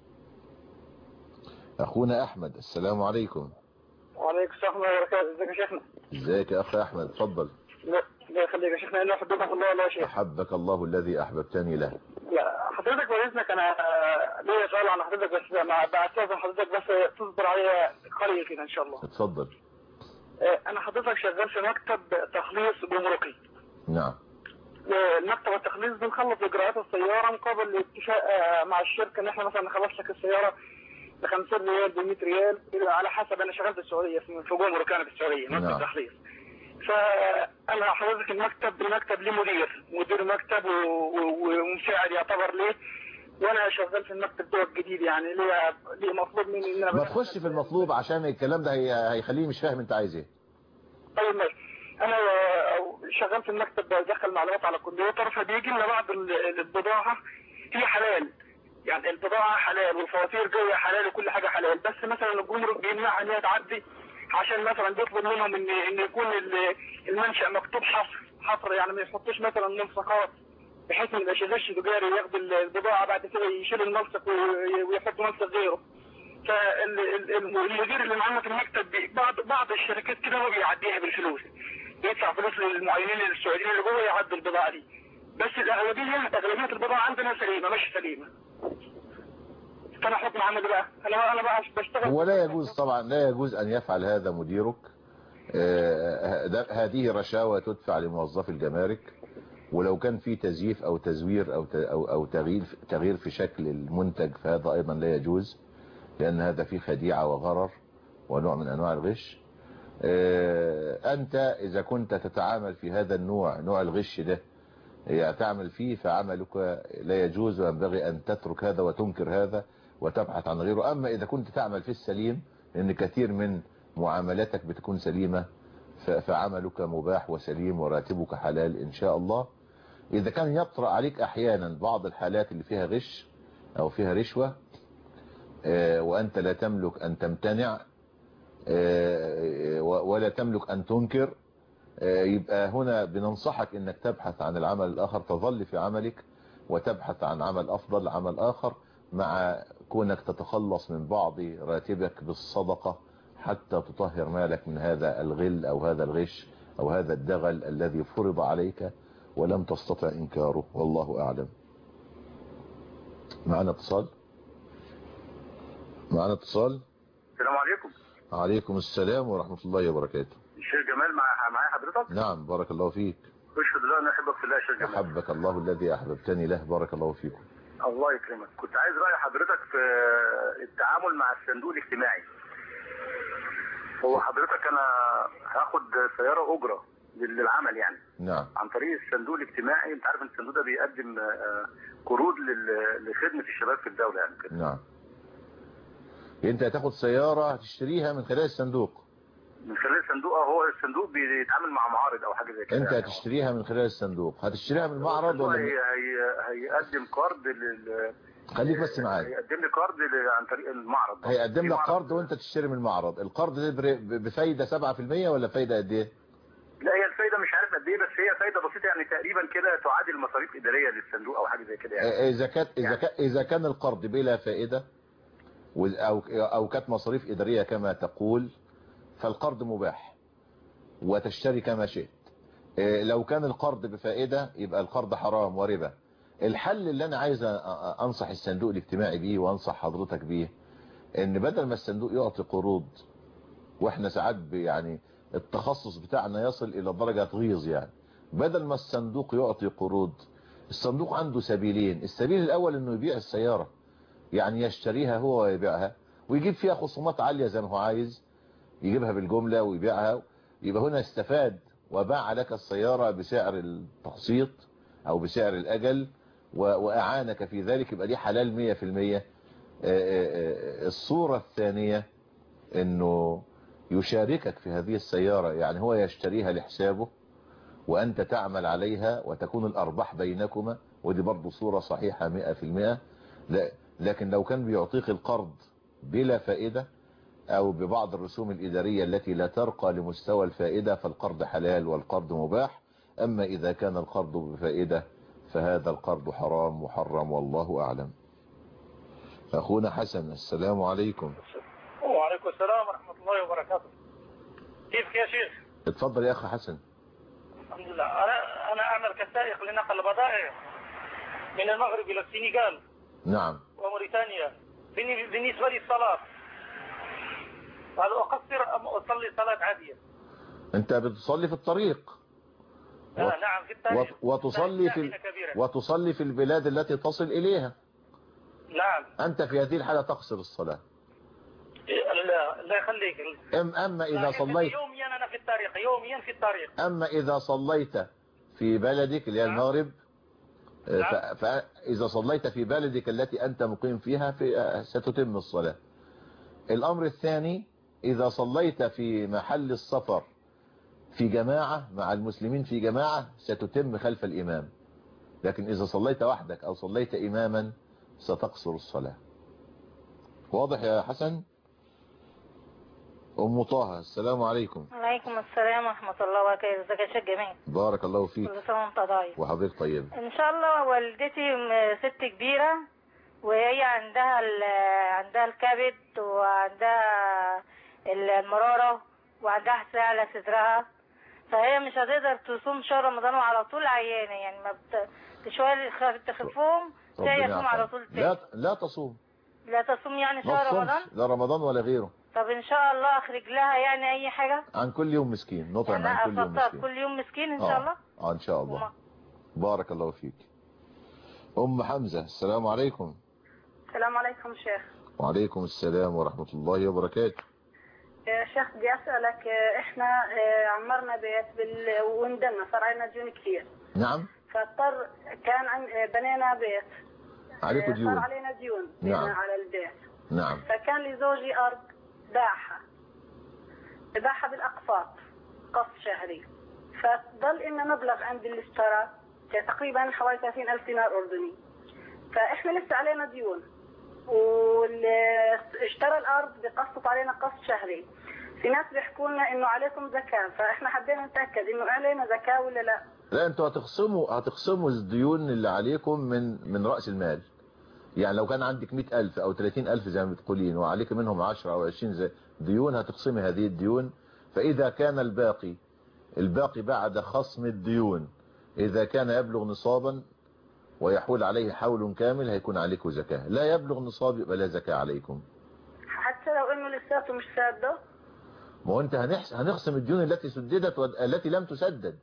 أخونا أحمد السلام عليكم وعليكم السلام ورحمة الله وبركاته ازيك يا شيخنا ازيك يا أخ أحمد اتفضل لا الله يخليك يا شيخنا انا حبيتك الله والله يا شيخ أحبك الله الذي أحببتني له لا حضرتك باذنك انا آه، ليا سؤال عن حضرتك بس مع بعتذر حضرتك بس تصبر عليا قليل كده ان شاء الله اتفضل آه، انا حضرتك شغال في مكتب تخليص جمركي نعم آه، المكتب التخليص بنخلص اجراءات السياره مقابل الاتفاق آه، مع الشركه ان احنا مثلا نخلص لك السياره ب 50 ريال ب 100 ريال على حسب انا شغال في السعوديه في في جمرك انا في السعوديه مكتب نعم. تخليص فانا حضرتك المكتب المكتب ليه مدير مدير مكتب و- و- ومساعد يعتبر ليه وانا شغال في المكتب ده الجديد يعني ليه ليه مطلوب مني ان انا ما تخش في المطلوب عشان الكلام ده هي- هيخليه مش فاهم انت عايز ايه طيب ماشي انا آه، شغال في المكتب بدخل معلومات على الكمبيوتر فبيجي لنا بعض ال- البضاعه هي حلال يعني البضاعه حلال والفواتير جوه حلال وكل حاجه حلال بس مثلا الجمرك بيمنعها ان هي تعدي عشان مثلا بيطلب منهم ان ان يكون ال- المنشا مكتوب حصر حصر يعني ما يحطوش مثلا ملصقات بحيث ما يبقاش غش تجاري ياخد البضاعه بعد كده يشيل الملصق وي- ويحط ملصق غيره فالمدير اللي معانا في المكتب بي- بعض بعض الشركات كده هو بيعديها بالفلوس بيدفع فلوس للمعينين السعوديين اللي جوه يعدوا البضاعه دي بس الاغلبيه اغلبيه البضاعه عندنا سليمه مش سليمه فانا حكم عامل بقى انا انا بقى بشتغل هو لا يجوز طبعا لا يجوز أن يفعل هذا مديرك آه، ده- هذه رشاوى تدفع لموظف الجمارك ولو كان في تزييف أو تزوير أو ت- أو أو تغيير تغيير في شكل المنتج فهذا أيضا لا يجوز لأن هذا فيه خديعة وغرر ونوع من أنواع الغش آه، أنت إذا كنت تتعامل في هذا النوع نوع الغش ده يعني تعمل فيه فعملك لا يجوز وينبغي أن تترك هذا وتنكر هذا وتبحث عن غيره أما إذا كنت تعمل في السليم لأن كثير من معاملاتك بتكون سليمة ف- فعملك مباح وسليم وراتبك حلال إن شاء الله إذا كان يطرأ عليك أحيانا بعض الحالات اللي فيها غش أو فيها رشوة آه، وأنت لا تملك أن تمتنع آه، و- ولا تملك أن تنكر آه، يبقى هنا بننصحك أنك تبحث عن العمل الآخر تظل في عملك وتبحث عن عمل أفضل عمل آخر مع كونك تتخلص من بعض راتبك بالصدقة حتى تطهر مالك من هذا الغل أو هذا الغش أو هذا الدغل الذي فرض عليك ولم تستطع إنكاره والله أعلم معنا اتصال معنا اتصال السلام عليكم عليكم السلام ورحمة الله وبركاته الشيخ جمال مع معايا حضرتك نعم بارك الله فيك اشهد الله انا احبك في الله يا شيخ جمال أحبك الله الذي أحببتني له بارك الله فيكم الله يكرمك كنت عايز راي حضرتك في التعامل مع الصندوق الاجتماعي هو حضرتك انا هاخد سياره اجره للعمل يعني نعم عن طريق الصندوق الاجتماعي انت عارف ان الصندوق ده بيقدم آه، قروض لل- لخدمه الشباب في الدوله يعني كده نعم انت هتاخد سيارة هتشتريها من خلال الصندوق من خلال الصندوق آه، هو الصندوق بيتعامل مع معارض او حاجه زي كده انت يعني. هتشتريها من خلال الصندوق هتشتريها من المعرض هو ولا هي من... هي هيقدم قرض لل خليك بس معايا هيقدم لي قرض ل- عن طريق المعرض هيقدم في لك معرض. قرض وانت تشتري من المعرض القرض ده بر- بفايدة 7% ولا فايدة قد ايه لا هي الفايده مش عارف قد ايه بس هي فايده بسيطه يعني تقريبا كده تعادل مصاريف اداريه للصندوق او حاجه زي كده يعني اذا كانت اذا كان اذا كان القرض بلا فائدة و- او او كانت مصاريف ادارية كما تقول فالقرض مباح وتشتري كما شئت إيه، لو كان القرض بفائدة يبقى القرض حرام وربا الحل اللي انا عايز أ- أ- انصح الصندوق الاجتماعي بيه وانصح حضرتك بيه ان بدل ما الصندوق يعطي قروض واحنا ساعات ب- يعني التخصص بتاعنا يصل الى درجة غيظ يعني بدل ما الصندوق يعطي قروض الصندوق عنده سبيلين السبيل الاول انه يبيع السيارة يعني يشتريها هو ويبيعها ويجيب فيها خصومات عالية زي ما هو عايز يجيبها بالجملة ويبيعها يبقى هنا استفاد وباع لك السيارة بسعر التقسيط او بسعر الاجل و- واعانك في ذلك يبقى دي حلال مية في المية آه، آه، آه، الصورة الثانية انه يشاركك في هذه السيارة يعني هو يشتريها لحسابه وانت تعمل عليها وتكون الارباح بينكما ودي برضو صورة صحيحة مئة في المئة لا- لكن لو كان بيعطيك القرض بلا فائدة او ببعض الرسوم الادارية التي لا ترقى لمستوى الفائدة فالقرض حلال والقرض مباح اما اذا كان القرض بفائدة فهذا القرض حرام محرم والله اعلم اخونا حسن السلام عليكم وعليكم السلام ورحمة الله وبركاته كيفك يا شيخ اتفضل يا اخ حسن الحمد لله أنا أنا أعمل كسائق لنقل البضائع من المغرب إلى السنغال نعم وموريتانيا بالن- بالنسبة للصلاة هل أقصر أم أصلي صلاة عادية؟ انت بتصلي في الطريق آه نعم في الطريق وت- وتصلي في ال- كبيرة. وتصلي في البلاد التي تصل اليها نعم انت في هذه الحالة تقصر الصلاة لا الله يخليك أم اما اذا لكن صليت يوميا أنا في الطريق يوميا في الطريق اما اذا صليت في بلدك اللي هي المغرب آه، ف- فاذا صليت في بلدك التي انت مقيم فيها في آه، ستتم الصلاة الامر الثاني اذا صليت في محل السفر في جماعة مع المسلمين في جماعة ستتم خلف الامام لكن اذا صليت وحدك او صليت اماما ستقصر الصلاة واضح يا حسن ام طه السلام عليكم عليكم السلام ورحمة الله وبركاته ازيك يا شيخ جميل بارك الله فيك كل سنة وانت طيب وحضرتك طيب ان شاء الله والدتي م- ست كبيرة وهي عندها ال- عندها الكبد وعندها المرارة وعندها حساسية على صدرها فهي مش هتقدر تصوم شهر رمضان وعلى طول عيانة يعني ما بت... شوية تخف- تخفهم تلاقي ربنا يصوم على يعفو. طول لا تاني لا تصوم لا تصوم يعني ما شهر رمضان تصومش لا رمضان ولا غيره طب ان شاء الله اخرج لها يعني اي حاجة عن كل يوم مسكين نطعم يعني عن كل يوم افطر مسكين كل يوم مسكين ان آه. شاء الله اه ان شاء الله وما- بارك الله فيك ام حمزة السلام عليكم السلام عليكم شيخ وعليكم السلام ورحمة الله وبركاته يا شيخ بدي اسالك آه، احنا آه، عمرنا بيت بال... وندمنا صار علينا ديون كثير نعم فاضطر كان عن... آه، بنينا بيت عليكم آه، صار ديون علينا ديون نعم. بنينا على البيت نعم فكان لزوجي ارض باعها باعها بالاقساط قسط شهري فضل إن مبلغ عند اللي اشترى تقريبا حوالي 30000 دينار اردني فاحنا لسه علينا ديون واللي اشترى الارض بقسط علينا قسط شهري في ناس بيحكوا لنا انه عليكم زكاه فاحنا حبينا نتاكد انه علينا زكاه ولا لا لا انتوا هتخصموا هتخصموا الديون اللي عليكم من من رأس المال يعني لو كان عندك 100000 او 30000 زي ما بتقولين وعليك منهم 10 او 20 زي ديون هتقسمي هذه الديون فإذا كان الباقي الباقي بعد خصم الديون إذا كان يبلغ نصابا ويحول عليه حول كامل هيكون عليكم زكاة لا يبلغ نصاب يبقى لا زكاة عليكم حتى لو انه لساته مش ساده ما هو انت هنحس هنقسم الديون التي سددت والتي لم تسدد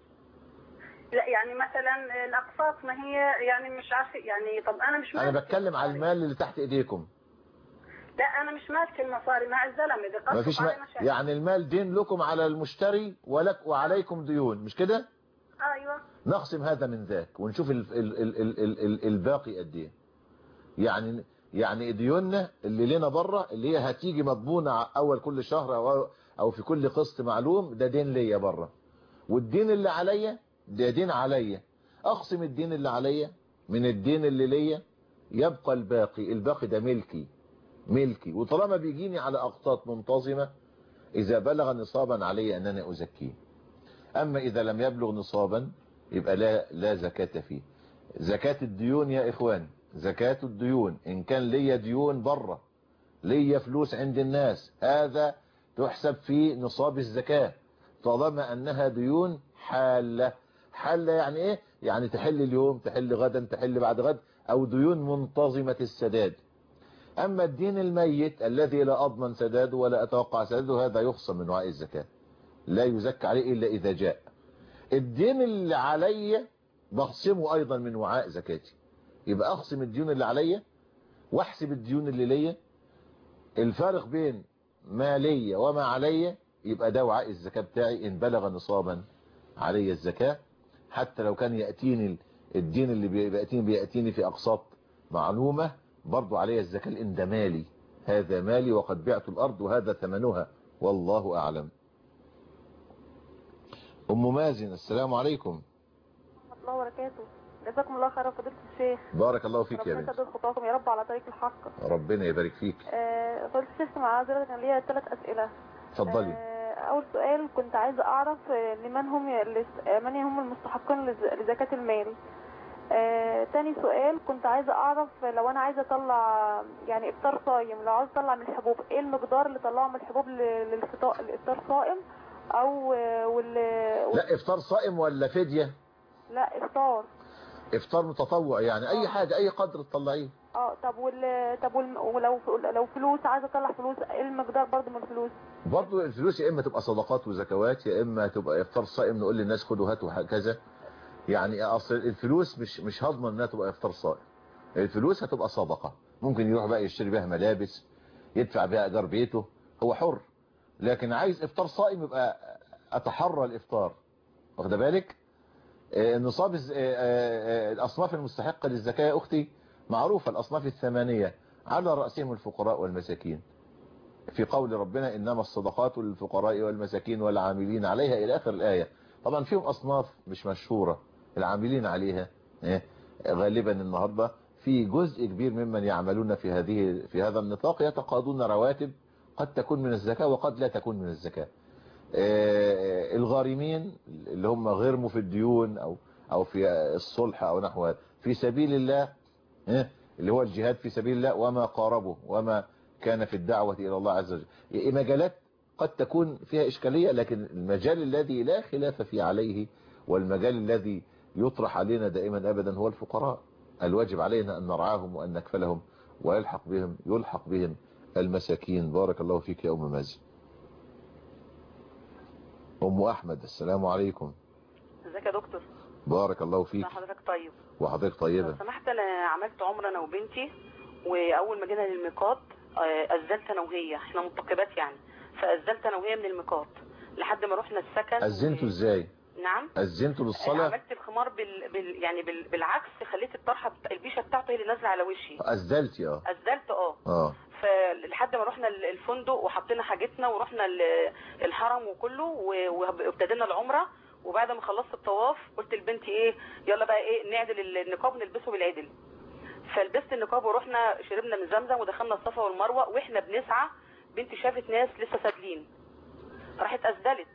لا يعني مثلا الاقساط ما هي يعني مش عارفه يعني طب انا مش انا مالك بتكلم على المال اللي تحت ايديكم لا انا مش مالك المصاري مع الزلمه دي ما فيش قصف ما... علينا شيء يعني المال دين لكم على المشتري ولك وعليكم ديون مش كده ايوه نقسم هذا من ذاك ونشوف ال... ال... ال... ال... ال... ال... الباقي قد ايه يعني يعني ديوننا اللي لنا بره اللي هي هتيجي مضمونه ع- اول كل شهر او او في كل قسط معلوم ده دين ليا بره والدين اللي عليا ده دين عليا اقسم الدين اللي عليا من الدين اللي ليا يبقى الباقي الباقي ده ملكي ملكي وطالما بيجيني على اقساط منتظمه اذا بلغ نصابا علي ان انا ازكيه اما اذا لم يبلغ نصابا يبقى لا لا زكاه فيه زكاه الديون يا اخوان زكاه الديون ان كان ليا ديون بره ليا فلوس عند الناس هذا تحسب في نصاب الزكاه طالما انها ديون حاله حاله يعني ايه يعني تحل اليوم تحل غدا تحل بعد غد او ديون منتظمه السداد أما الدين الميت الذي لا أضمن سداده ولا أتوقع سداده هذا يخصم من وعاء الزكاة لا يزكى عليه إلا إذا جاء الدين اللي علي بخصمه أيضا من وعاء زكاتي يبقى أخصم الديون اللي علي واحسب الديون اللي ليا الفارق بين ما ليا وما علي يبقى ده وعاء الزكاة بتاعي إن بلغ نصابا علي الزكاة حتى لو كان يأتيني الدين اللي بيأتيني بيأتيني في أقساط معلومة برضو علي الزكاة لأن ده مالي هذا مالي وقد بعت الأرض وهذا ثمنها والله أعلم أم مازن السلام عليكم ورحمة الله وبركاته جزاكم الله خيرا فضيلة الشيخ بارك الله فيك يا ربنا بنت يسدد خطاكم يا رب على طريق الحق ربنا يبارك فيك آه، فضيلة الشيخ معذرة كان ليا ثلاث أسئلة اتفضلي آه، أول سؤال كنت عايزة أعرف آه، لمن هم لس- آه، من هم المستحقين لز- لزكاة المال آه، تاني سؤال كنت عايزة أعرف لو أنا عايزة أطلع يعني إفطار صايم لو عايزة أطلع من الحبوب إيه المقدار اللي طلعه من الحبوب ل- للفطار الإفطار صائم أو آه، وال لا إفطار صائم ولا فدية لا إفطار إفطار متطوع يعني أي حاجة أي قدر تطلعيه اه طب وال طب وال... ولو لو فلوس عايزه اطلع فلوس ايه المقدار برضه من الفلوس برضو الفلوس يا إما تبقى صدقات وزكوات يا إما تبقى إفطار صائم نقول للناس خدوا هاتوا وهكذا يعني أصل الفلوس مش مش هضمن إنها تبقى إفطار صائم الفلوس هتبقى صدقة ممكن يروح بقى يشتري بيها ملابس يدفع بيها إيجار بيته هو حر لكن عايز إفطار صائم يبقى أتحرى الإفطار واخد بالك آه، نصاب الز- آه، آه، آه، الأصناف المستحقة للزكاة يا أختي معروفة الأصناف الثمانية على رأسهم الفقراء والمساكين في قول ربنا إنما الصدقات للفقراء والمساكين والعاملين عليها إلى آخر الآية طبعا فيهم أصناف مش مشهورة العاملين عليها إيه؟ غالبا النهاردة في جزء كبير ممن يعملون في هذه في هذا النطاق يتقاضون رواتب قد تكون من الزكاة وقد لا تكون من الزكاة آه، الغارمين اللي هم غرموا في الديون أو أو في الصلح أو نحو هذا في سبيل الله إيه؟ اللي هو الجهاد في سبيل الله وما قاربه وما كان في الدعوة إلى الله عز وجل إيه مجالات قد تكون فيها إشكالية لكن المجال الذي لا خلاف فيه عليه والمجال الذي يطرح علينا دائما أبدا هو الفقراء الواجب علينا أن نرعاهم وأن نكفلهم ويلحق بهم يلحق بهم المساكين بارك الله فيك يا أم مازن أم أحمد السلام عليكم ازيك يا دكتور بارك الله فيك ازي حضرتك طيب وحضرتك طيبة لو سمحت انا عملت عمره انا وبنتي واول ما جينا للميقات آه، اذلت انا وهي احنا منتقبات يعني فاذلت انا وهي من الميقات لحد ما رحنا السكن أذنتوا إزاي نعم أذنتوا للصلاة عملت الخمار بال... بال... يعني بال... بالعكس خليت الطرحه بتا... البيشه بتاعته هي اللي نازله على وشي أزدلتي اه أزدلت اه اه فلحد ما رحنا ال- الفندق وحطينا حاجتنا ورحنا ال- الحرم وكله و- وابتدينا العمره وبعد ما خلصت الطواف قلت لبنتي ايه يلا بقى ايه نعدل ال- النقاب نلبسه بالعدل فلبست النقاب ورحنا شربنا من زمزم ودخلنا الصفا والمروه واحنا بنسعى بنتي شافت ناس لسه سادلين راحت اسدلت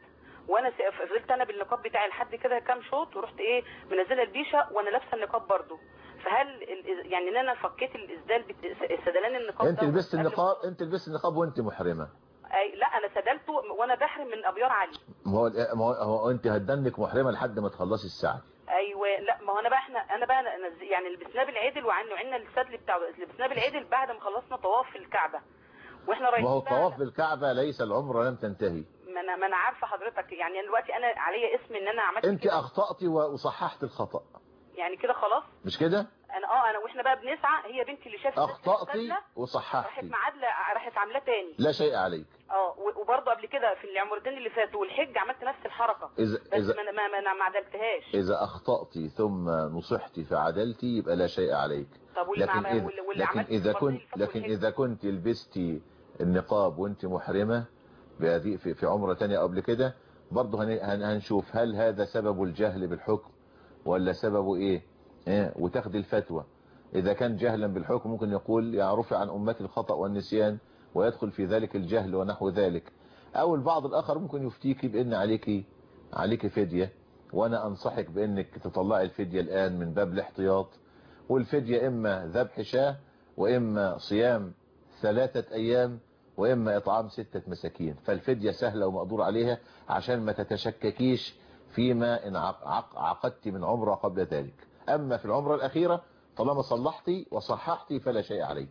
وانا س- فضلت انا بالنقاب بتاعي لحد كده كام شوط ورحت ايه منزله البيشه وانا لابسه النقاب برضو فهل ال- يعني ان انا فكيت الاسدال بت- سدلان النقاب انت ده لبست قبل- النقاب انت لبست النقاب وانت محرمة أي لا انا سدلته وانا بحرم من ابيار علي ما هو ما هو, هو انت هتدنك محرمة لحد ما تخلصي الساعة ايوه لا ما هو انا بقى احنا انا بقى أنا يعني لبسناه بالعدل وعن وعنا السدل بتاعه لبسناه بالعدل بعد ما خلصنا طواف في الكعبه واحنا ما رايحين هو بقى الطواف بالكعبة ليس العمرة لم تنتهي ما انا ما انا عارفه حضرتك يعني أنا دلوقتي انا عليا اسم ان انا عملت انت كده اخطأتي وصححت الخطأ يعني كده خلاص مش كده انا اه انا واحنا بقى بنسعى هي بنتي اللي شافت اخطأتي السدلة، راحت وصححتي معادله راحت عاملاه تاني لا شيء عليك اه و- وبرضه قبل كده في العمرتين اللي فاتوا والحج عملت نفس الحركه إذا بس إذا ما ما ما, ما, ما عدلتهاش إذا أخطأتي ثم نصحتي فعدلتي يبقى لا شيء عليك طب واللي لكن مع- إذا, واللي- واللي لكن عملت إذا في كنت المرتين اللي لكن فاتوا إذا كنت لبستي النقاب وانت محرمة بهذه في, في عمرة تانية قبل كده برضه هن- هن- هنشوف هل هذا سبب الجهل بالحكم ولا سببه إيه, إيه وتاخدي الفتوى إذا كان جهلا بالحكم ممكن يقول يا رفع عن أمتي الخطأ والنسيان ويدخل في ذلك الجهل ونحو ذلك أو البعض الآخر ممكن يفتيك بأن عليك عليك فدية وأنا أنصحك بأنك تطلعي الفدية الآن من باب الاحتياط والفدية إما ذبح شاه وإما صيام ثلاثة أيام وإما إطعام ستة مساكين فالفدية سهلة ومقدور عليها عشان ما تتشككيش فيما إن عق- عق- عقدت من عمرة قبل ذلك أما في العمرة الأخيرة طالما صلحتي وصححتي فلا شيء عليك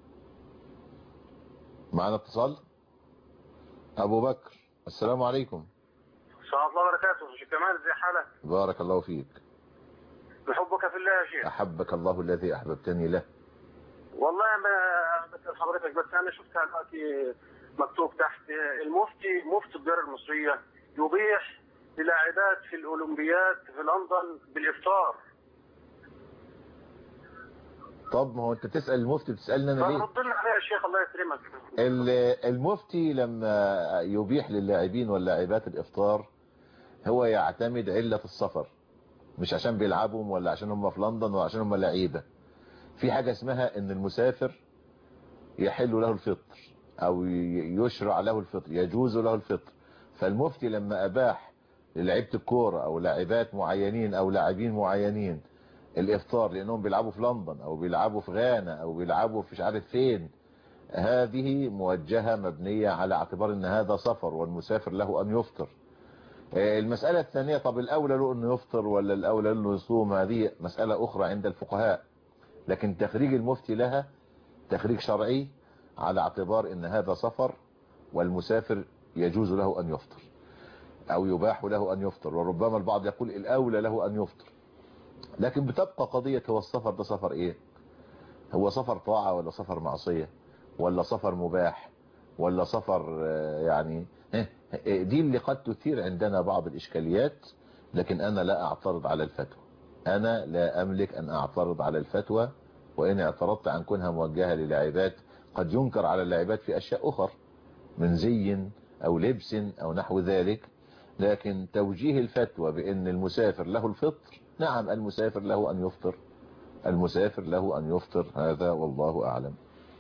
معنا اتصال أبو بكر السلام عليكم السلام الله وبركاته شيخ كمال ازي حالك بارك الله فيك بحبك في الله يا شيخ أحبك الله الذي أحببتني له والله ما بسأل حضرتك بس انا شفت دلوقتي مكتوب تحت المفتي مفتي الدار المصرية يبيح للاعبات في الاولمبياد في لندن بالافطار طب ما هو أنت تسأل المفتي بتسألني أنا ليه فرد لنا عليها يا شيخ الله يكرمك ال- المفتي لما يبيح للاعبين واللاعبات الافطار هو يعتمد علة السفر مش عشان بيلعبهم ولا عشان هم في لندن ولا عشان هم لعيبة في حاجة اسمها ان المسافر يحل له الفطر او ي- يشرع له الفطر يجوز له الفطر فالمفتي لما اباح للعيبة الكورة او لاعبات معينين او لاعبين معينين الافطار لانهم بيلعبوا في لندن او بيلعبوا في غانا او بيلعبوا في مش عارف فين هذه موجهة مبنية على اعتبار ان هذا سفر والمسافر له ان يفطر آه، المسألة الثانية طب الاولى له انه يفطر ولا الاولى له يصوم هذه مسألة اخرى عند الفقهاء لكن تخريج المفتي لها تخريج شرعي على اعتبار ان هذا سفر والمسافر يجوز له ان يفطر او يباح له ان يفطر وربما البعض يقول الاولى له ان يفطر لكن بتبقى قضية هو السفر ده سفر ايه هو سفر طاعة ولا سفر معصية ولا سفر مباح ولا سفر آه، يعني آه، آه، دي اللي قد تثير عندنا بعض الإشكاليات لكن أنا لا أعترض على الفتوى أنا لا أملك أن أعترض على الفتوى وإن اعترضت عن كونها موجهة للاعبات قد ينكر على اللاعبات في أشياء أخر من زي أو لبس أو نحو ذلك لكن توجيه الفتوى بأن المسافر له الفطر نعم المسافر له أن يفطر المسافر له أن يفطر هذا والله أعلم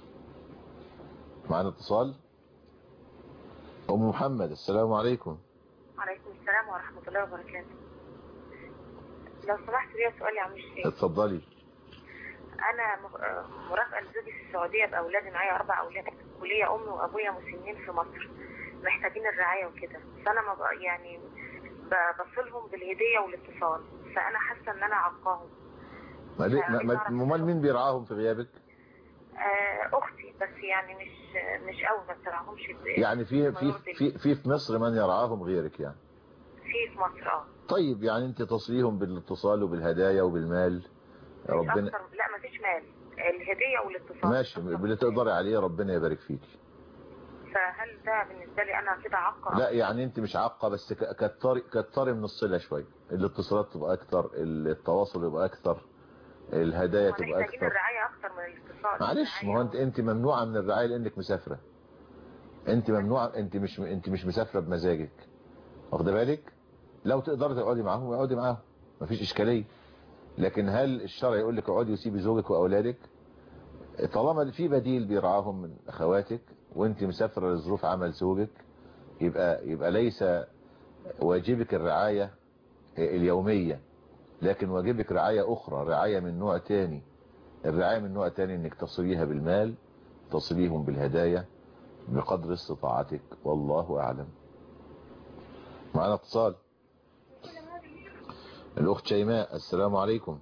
معنا اتصال أم محمد السلام عليكم وعليكم السلام ورحمة الله وبركاته لو سمحت لي سؤال يا عم الشيخ اتفضلي أنا م- آه، مرافقة لزوجي في السعودية بأولادي معايا أربع أولاد وليا أمي وأبويا مسنين في مصر محتاجين الرعاية وكده فأنا ما بق- يعني ب- بصلهم بالهدية والاتصال فأنا حاسة إن أنا عقاهم ما ليه- ما- ما- امال مين بيرعاهم في غيابك آه، أختي بس يعني مش مش قوي ما بترعاهمش ب- يعني في بما في يرضي في في, في مصر من يرعاهم غيرك يعني في في مصر اه طيب يعني انت تصليهم بالاتصال وبالهدايا وبالمال ربنا أكتر لا ما فيش مال الهدية والاتصال ماشي اللي تقدري عليه ربنا يبارك فيك فهل ده بالنسبة لي أنا كده عقة لا يعني انت مش عاقه بس ك- كتري كتري من الصله شويه الاتصالات تبقى اكتر التواصل يبقى اكتر الهدايا تبقى محتاجين اكتر الرعاية أكتر من الاتصال معلش ما هو انت انت ممنوعه من الرعايه لانك مسافره انت ممنوعه انت مش انت مش مسافره بمزاجك واخده بالك لو تقدري تقعدي معاهم اقعدي معاهم مفيش اشكاليه لكن هل الشرع يقول لك اقعدي وسيبي زوجك واولادك طالما في بديل بيرعاهم من اخواتك وانت مسافره لظروف عمل زوجك يبقى يبقى ليس واجبك الرعاية اليومية لكن واجبك رعاية أخرى رعاية من نوع تاني الرعاية من نوع تاني انك تصليها بالمال تصليهم بالهدايا بقدر استطاعتك والله أعلم معنا اتصال الأخت شيماء السلام عليكم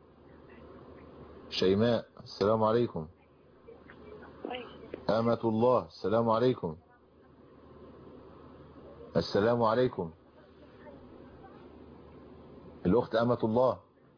شيماء السلام عليكم أمة الله السلام عليكم السلام عليكم الأخت أمة الله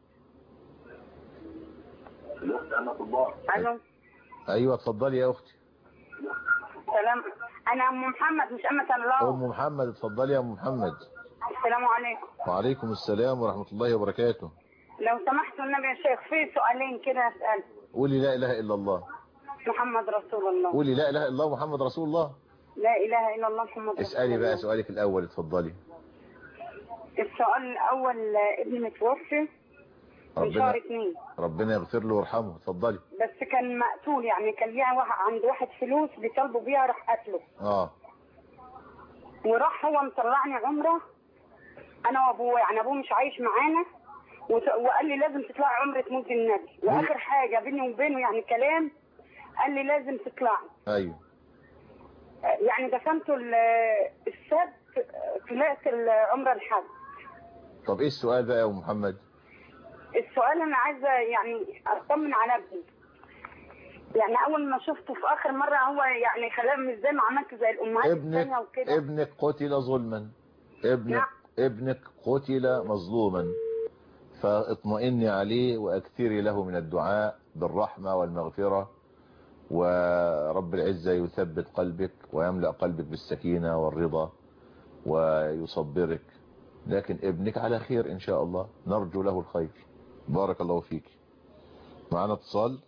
الأخت أمة الله ألو أيوة اتفضلي يا أختي سلام أنا أم محمد مش أمة الله أم محمد اتفضلي يا أم محمد السلام عليكم وعليكم السلام ورحمة الله وبركاته لو سمحتوا النبي يا شيخ في سؤالين كده أسأل قولي لا إله إلا الله محمد رسول الله قولي لا إله إلا الله محمد رسول الله لا إله إلا الله محمد رسول اسألي الله بقى سؤالك الأول اتفضلي السؤال الأول ابني متوفي من ربنا شهر اثنين ربنا يغفر له ويرحمه اتفضلي بس كان مقتول يعني كان ليها واحد عند واحد فلوس بيطالبوا بيها راح قتله اه وراح هو مطلعني عمره انا وابوه يعني ابوه مش عايش معانا وت- وقال لي لازم تطلعي عمره مولد النبي واخر حاجه بيني وبينه يعني كلام قال لي لازم تطلعي ايوه يعني دفنته ال- السبت طلعت العمره الحج طب ايه السؤال بقى يا أم محمد السؤال انا عايزه يعني اطمن على ابني يعني اول ما شفته في اخر مره هو يعني خلاه ازاي ما عملت زي الامهات ابنك الثانيه وكده ابنك قتل ظلما ابنك ابنك قتل مظلوما فاطمئني عليه واكثري له من الدعاء بالرحمة والمغفرة ورب العزة يثبت قلبك ويملأ قلبك بالسكينة والرضا ويصبرك لكن ابنك على خير ان شاء الله نرجو له الخير بارك الله فيك معنا اتصال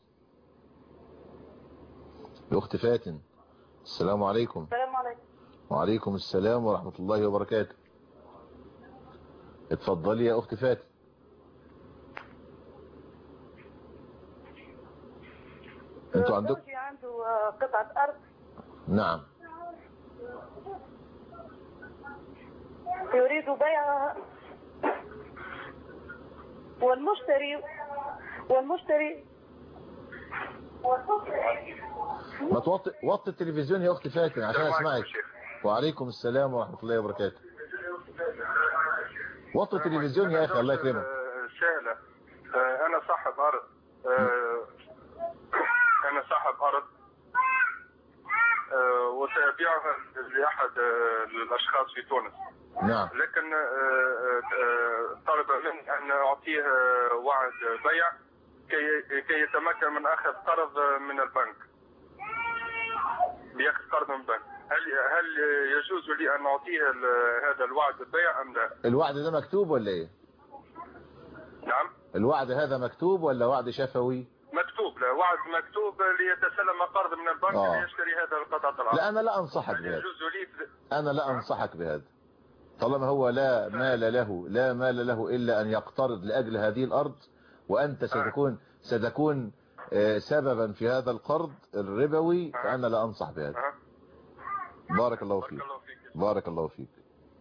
الاخت فاتن السلام عليكم السلام عليكم وعليكم السلام ورحمة الله وبركاته اتفضلي يا اخت فاتن انتوا عندكم زوجي عنده آه، قطعه ارض نعم يريد بيعها والمشتري والمشتري ما توطي وطي التلفزيون يا اخت فاتن عشان اسمعك وعليكم السلام ورحمة الله وبركاته وطي التلفزيون يا اخي الله يكرمك آه، سهلة آه، أنا صاحب أرض آه، أنا صاحب أرض آه، وسأبيعها لأحد آه، الأشخاص في تونس نعم لكن آه، آه، طلب مني أن أعطيه آه، وعد بيع كي كي يتمكن من أخذ قرض من البنك بياخذ قرض من البنك هل هل يجوز لي أن أعطيه ال- هذا الوعد بيع أم لا؟ الوعد ده مكتوب ولا ايه نعم الوعد هذا مكتوب ولا وعد شفوي مكتوب له وعد مكتوب ليتسلم قرض من البنك آه. ليشتري هذا القطعة الأرض لا انا لا انصحك هل بهذا يجوز لي انا لا انصحك بهذا طالما هو لا مال له لا مال له الا ان يقترض لاجل هذه الارض وانت ستكون ستكون آه، سببا في هذا القرض الربوي فانا لا انصح بهذا بارك الله فيك بارك الله فيك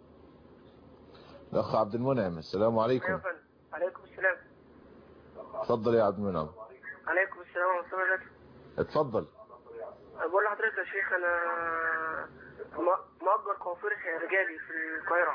الاخ عبد المنعم السلام عليكم عليكم السلام اتفضل يا عبد المنعم عليكم السلام ورحمة الله وبركاته اتفضل بقول لحضرتك يا شيخ أنا م- مأجر كوافير رجالي في القاهرة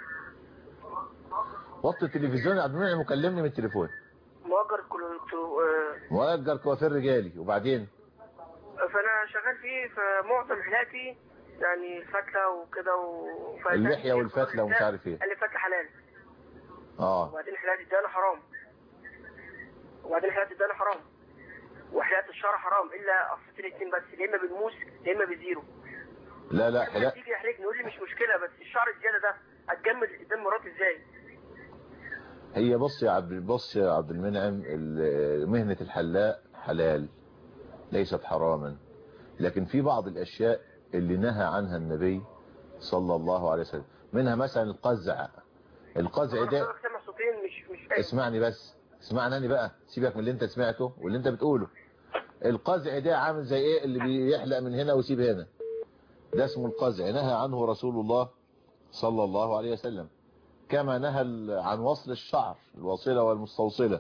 وطي التلفزيون يا عبد المنعم وكلمني من التليفون مأجر كنت آه، مؤجر كوافير رجالي وبعدين فأنا شغال فيه فمعظم حالاتي يعني فتلة وكده و فأنا- اللحية والفتلة ومش عارف ايه قال لي فتلة حلال اه وبعدين حلقات الدقن حرام وبعدين حلقات الدقن حرام وحلقات الشعر حرام الا قصتين اتنين بس يا اما بالموس يا اما بزيرو لا لا لما لا تيجي يحرجني يقول لي مش مشكله بس الشعر الزياده ده هتجمد قدام مراتي ازاي؟ هي بص يا عبد بص يا عبد المنعم ال- مهنة الحلاق حلال ليست حراما لكن في بعض الأشياء اللي نهى عنها النبي صلى الله عليه وسلم منها مثلا القزع القزع ده حضرتك سامع صوتين مش مش فاهم اسمعني بس اسمعني أنا بقى سيبك من اللي انت سمعته واللي انت بتقوله القزع ده عامل زي ايه اللي بيحلق من هنا ويسيب هنا ده اسمه القزع نهى عنه رسول الله صلى الله عليه وسلم كما نهى عن وصل الشعر الواصلة والمستوصلة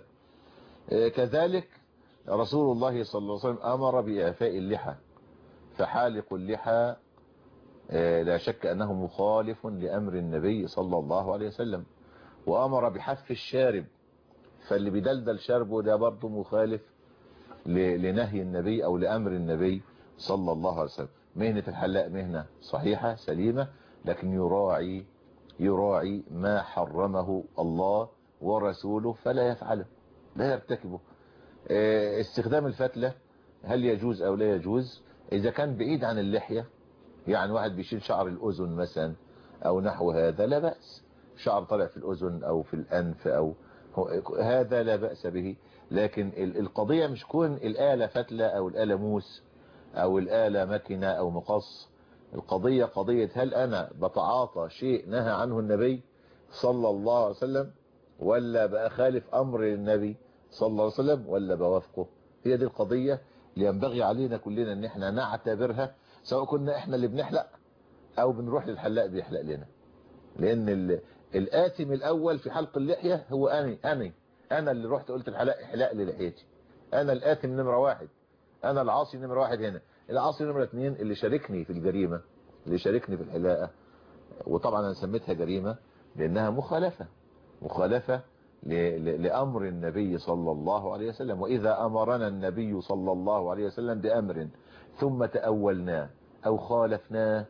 كذلك رسول الله صلى الله عليه وسلم أمر بإعفاء اللحى فحالق اللحى لا شك أنه مخالف لأمر النبي صلى الله عليه وسلم وأمر بحف الشارب فاللي بيدلدل شربه ده برضه مخالف لنهي النبي أو لأمر النبي صلى الله عليه وسلم مهنة الحلاق مهنة صحيحة سليمة لكن يراعي يراعي ما حرمه الله ورسوله فلا يفعله لا يرتكبه استخدام الفتلة هل يجوز أو لا يجوز إذا كان بعيد عن اللحية يعني واحد بيشيل شعر الأذن مثلا أو نحو هذا لا بأس شعر طالع في الأذن أو في الأنف أو هذا لا بأس به لكن القضية مش كون الآلة فتلة أو الآلة موس أو الآلة مكنة أو مقص القضية قضية هل أنا بتعاطى شيء نهى عنه النبي صلى الله عليه وسلم ولا بأخالف أمر النبي صلى الله عليه وسلم ولا بوافقه هي دي القضية اللي ينبغي علينا كلنا ان احنا نعتبرها سواء كنا احنا اللي بنحلق او بنروح للحلاق بيحلق لنا لان الآثم الاول في حلق اللحية هو اني اني انا اللي رحت قلت الحلاق احلاق لي لحيتي انا الآثم نمرة واحد انا العاصي نمرة واحد هنا العاصي نمرة اتنين اللي شاركني في الجريمة اللي شاركني في الحلاقة وطبعا انا سميتها جريمة لانها مخالفة مخالفة لأمر النبي صلى الله عليه وسلم وإذا أمرنا النبي صلى الله عليه وسلم بأمر ثم تأولناه أو خالفناه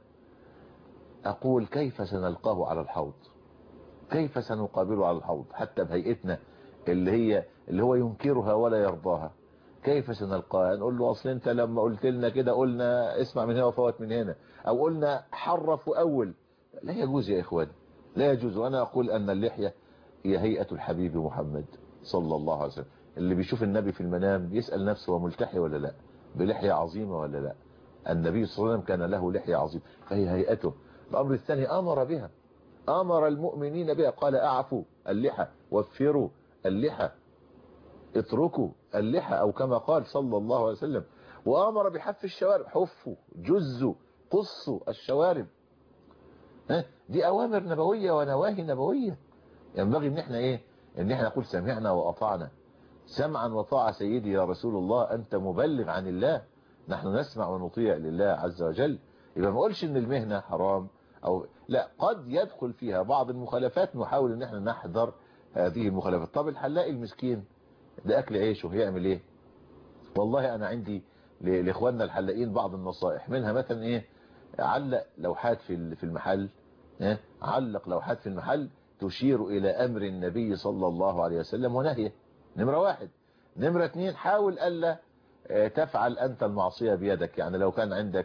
أقول كيف سنلقاه على الحوض كيف سنقابله على الحوض حتى بهيئتنا اللي هي اللي هو ينكرها ولا يرضاها كيف سنلقاه نقول له أصل أنت لما قلت لنا كده قلنا اسمع من هنا وفوت من هنا أو قلنا حرف وأول لا يجوز يا إخواني لا يجوز وأنا أقول أن اللحية هي هيئة الحبيب محمد صلى الله عليه وسلم اللي بيشوف النبي في المنام يسأل نفسه هو ملتحي ولا لا بلحية عظيمة ولا لا النبي صلى الله عليه وسلم كان له لحية عظيمة فهي هيئته الأمر الثاني أمر بها أمر المؤمنين بها قال أعفوا اللحى وفروا اللحى اتركوا اللحى أو كما قال صلى الله عليه وسلم وأمر بحف الشوارب حفوا جزوا قصوا الشوارب دي أوامر نبوية ونواهي نبوية ينبغي ان احنا ايه ان احنا نقول سمعنا واطعنا سمعا وطاعة سيدي يا رسول الله انت مبلغ عن الله نحن نسمع ونطيع لله عز وجل يبقى ما اقولش ان المهنة حرام او لا قد يدخل فيها بعض المخالفات نحاول ان احنا نحذر هذه المخالفات طب الحلاق المسكين ده اكل عيشه هيعمل ايه والله انا عندي لاخواننا الحلاقين بعض النصائح منها مثلا ايه علق لوحات في في المحل اه علق لوحات في المحل تشير إلى أمر النبي صلى الله عليه وسلم ونهيه نمرة واحد نمرة اثنين حاول ألا تفعل أنت المعصية بيدك يعني لو كان عندك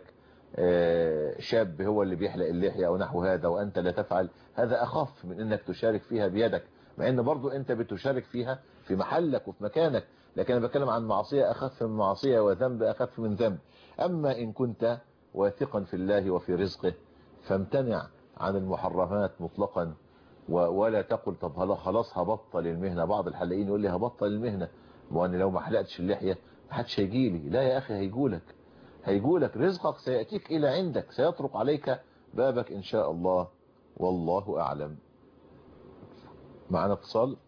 شاب هو اللي بيحلق اللحية أو نحو هذا وأنت لا تفعل هذا أخف من أنك تشارك فيها بيدك مع أن برضو أنت بتشارك فيها في محلك وفي مكانك لكن أنا بتكلم عن معصية أخف من معصية وذنب أخف من ذنب أما إن كنت واثقا في الله وفي رزقه فامتنع عن المحرمات مطلقا ولا تقل طب خلاص هبطل المهنة بعض الحلاقين يقول لي هبطل المهنة وانا لو ما حلقتش اللحية ما حدش هيجي لي لا يا اخي هيجولك هيجولك رزقك سيأتيك الى عندك سيطرق عليك بابك ان شاء الله والله اعلم معنا اتصال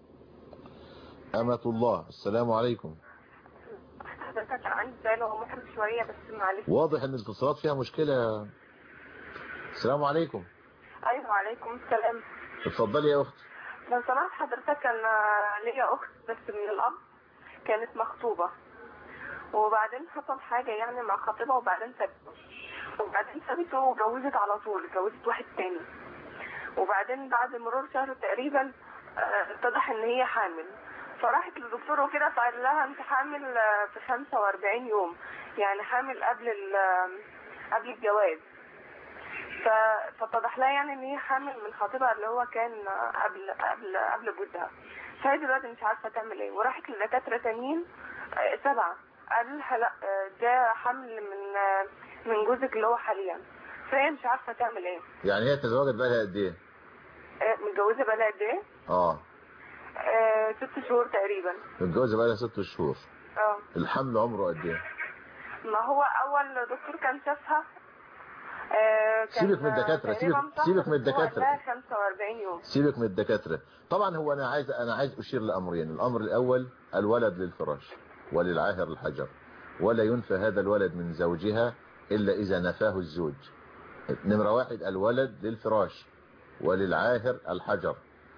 أمة الله السلام عليكم حضرتك عندي سؤال هو محرج شوية بس معلش واضح ان الاتصالات فيها مشكلة السلام عليكم ايوه وعليكم السلام اتفضلي يا اخت لو سمحت حضرتك انا ليا اخت بس من الاب كانت مخطوبة وبعدين حصل حاجة يعني مع خطيبها وبعدين سابته وبعدين سابته وجوزت على طول اتجوزت واحد تاني وبعدين بعد مرور شهر تقريبا اتضح ان هي حامل فراحت للدكتور وكده فقال لها انت حامل في 45 يوم يعني حامل قبل قبل الجواز فاتضح لها يعني ان هي حامل من خطيبها اللي هو كان قبل قبل قبل جوزها فهي دلوقتي مش عارفه تعمل ايه وراحت لدكاتره تانيين سبعه قالوا لها لا ده حمل من من جوزك اللي هو حاليا فهي مش عارفه تعمل ايه يعني هي تزوجت بقالها قد ايه متجوزه بقالها قد ايه اه آه، ست شهور تقريبا متجوزه بقالها ست شهور اه الحمل عمره قد ايه ما هو اول دكتور كان شافها آه، كان سيبك من الدكاترة، تقريباً سيبك- شهر سيبك من أسبوع الدكاترة. ده 45 يوم سيبك من الدكاترة طبعا هو أنا عايز أنا عايز أشير لأمرين الأمر الأول الولد للفراش وللعاهر الحجر ولا ينفى هذا الولد من زوجها إلا إذا نفاه الزوج نمرة واحد الولد للفراش وللعاهر الحجر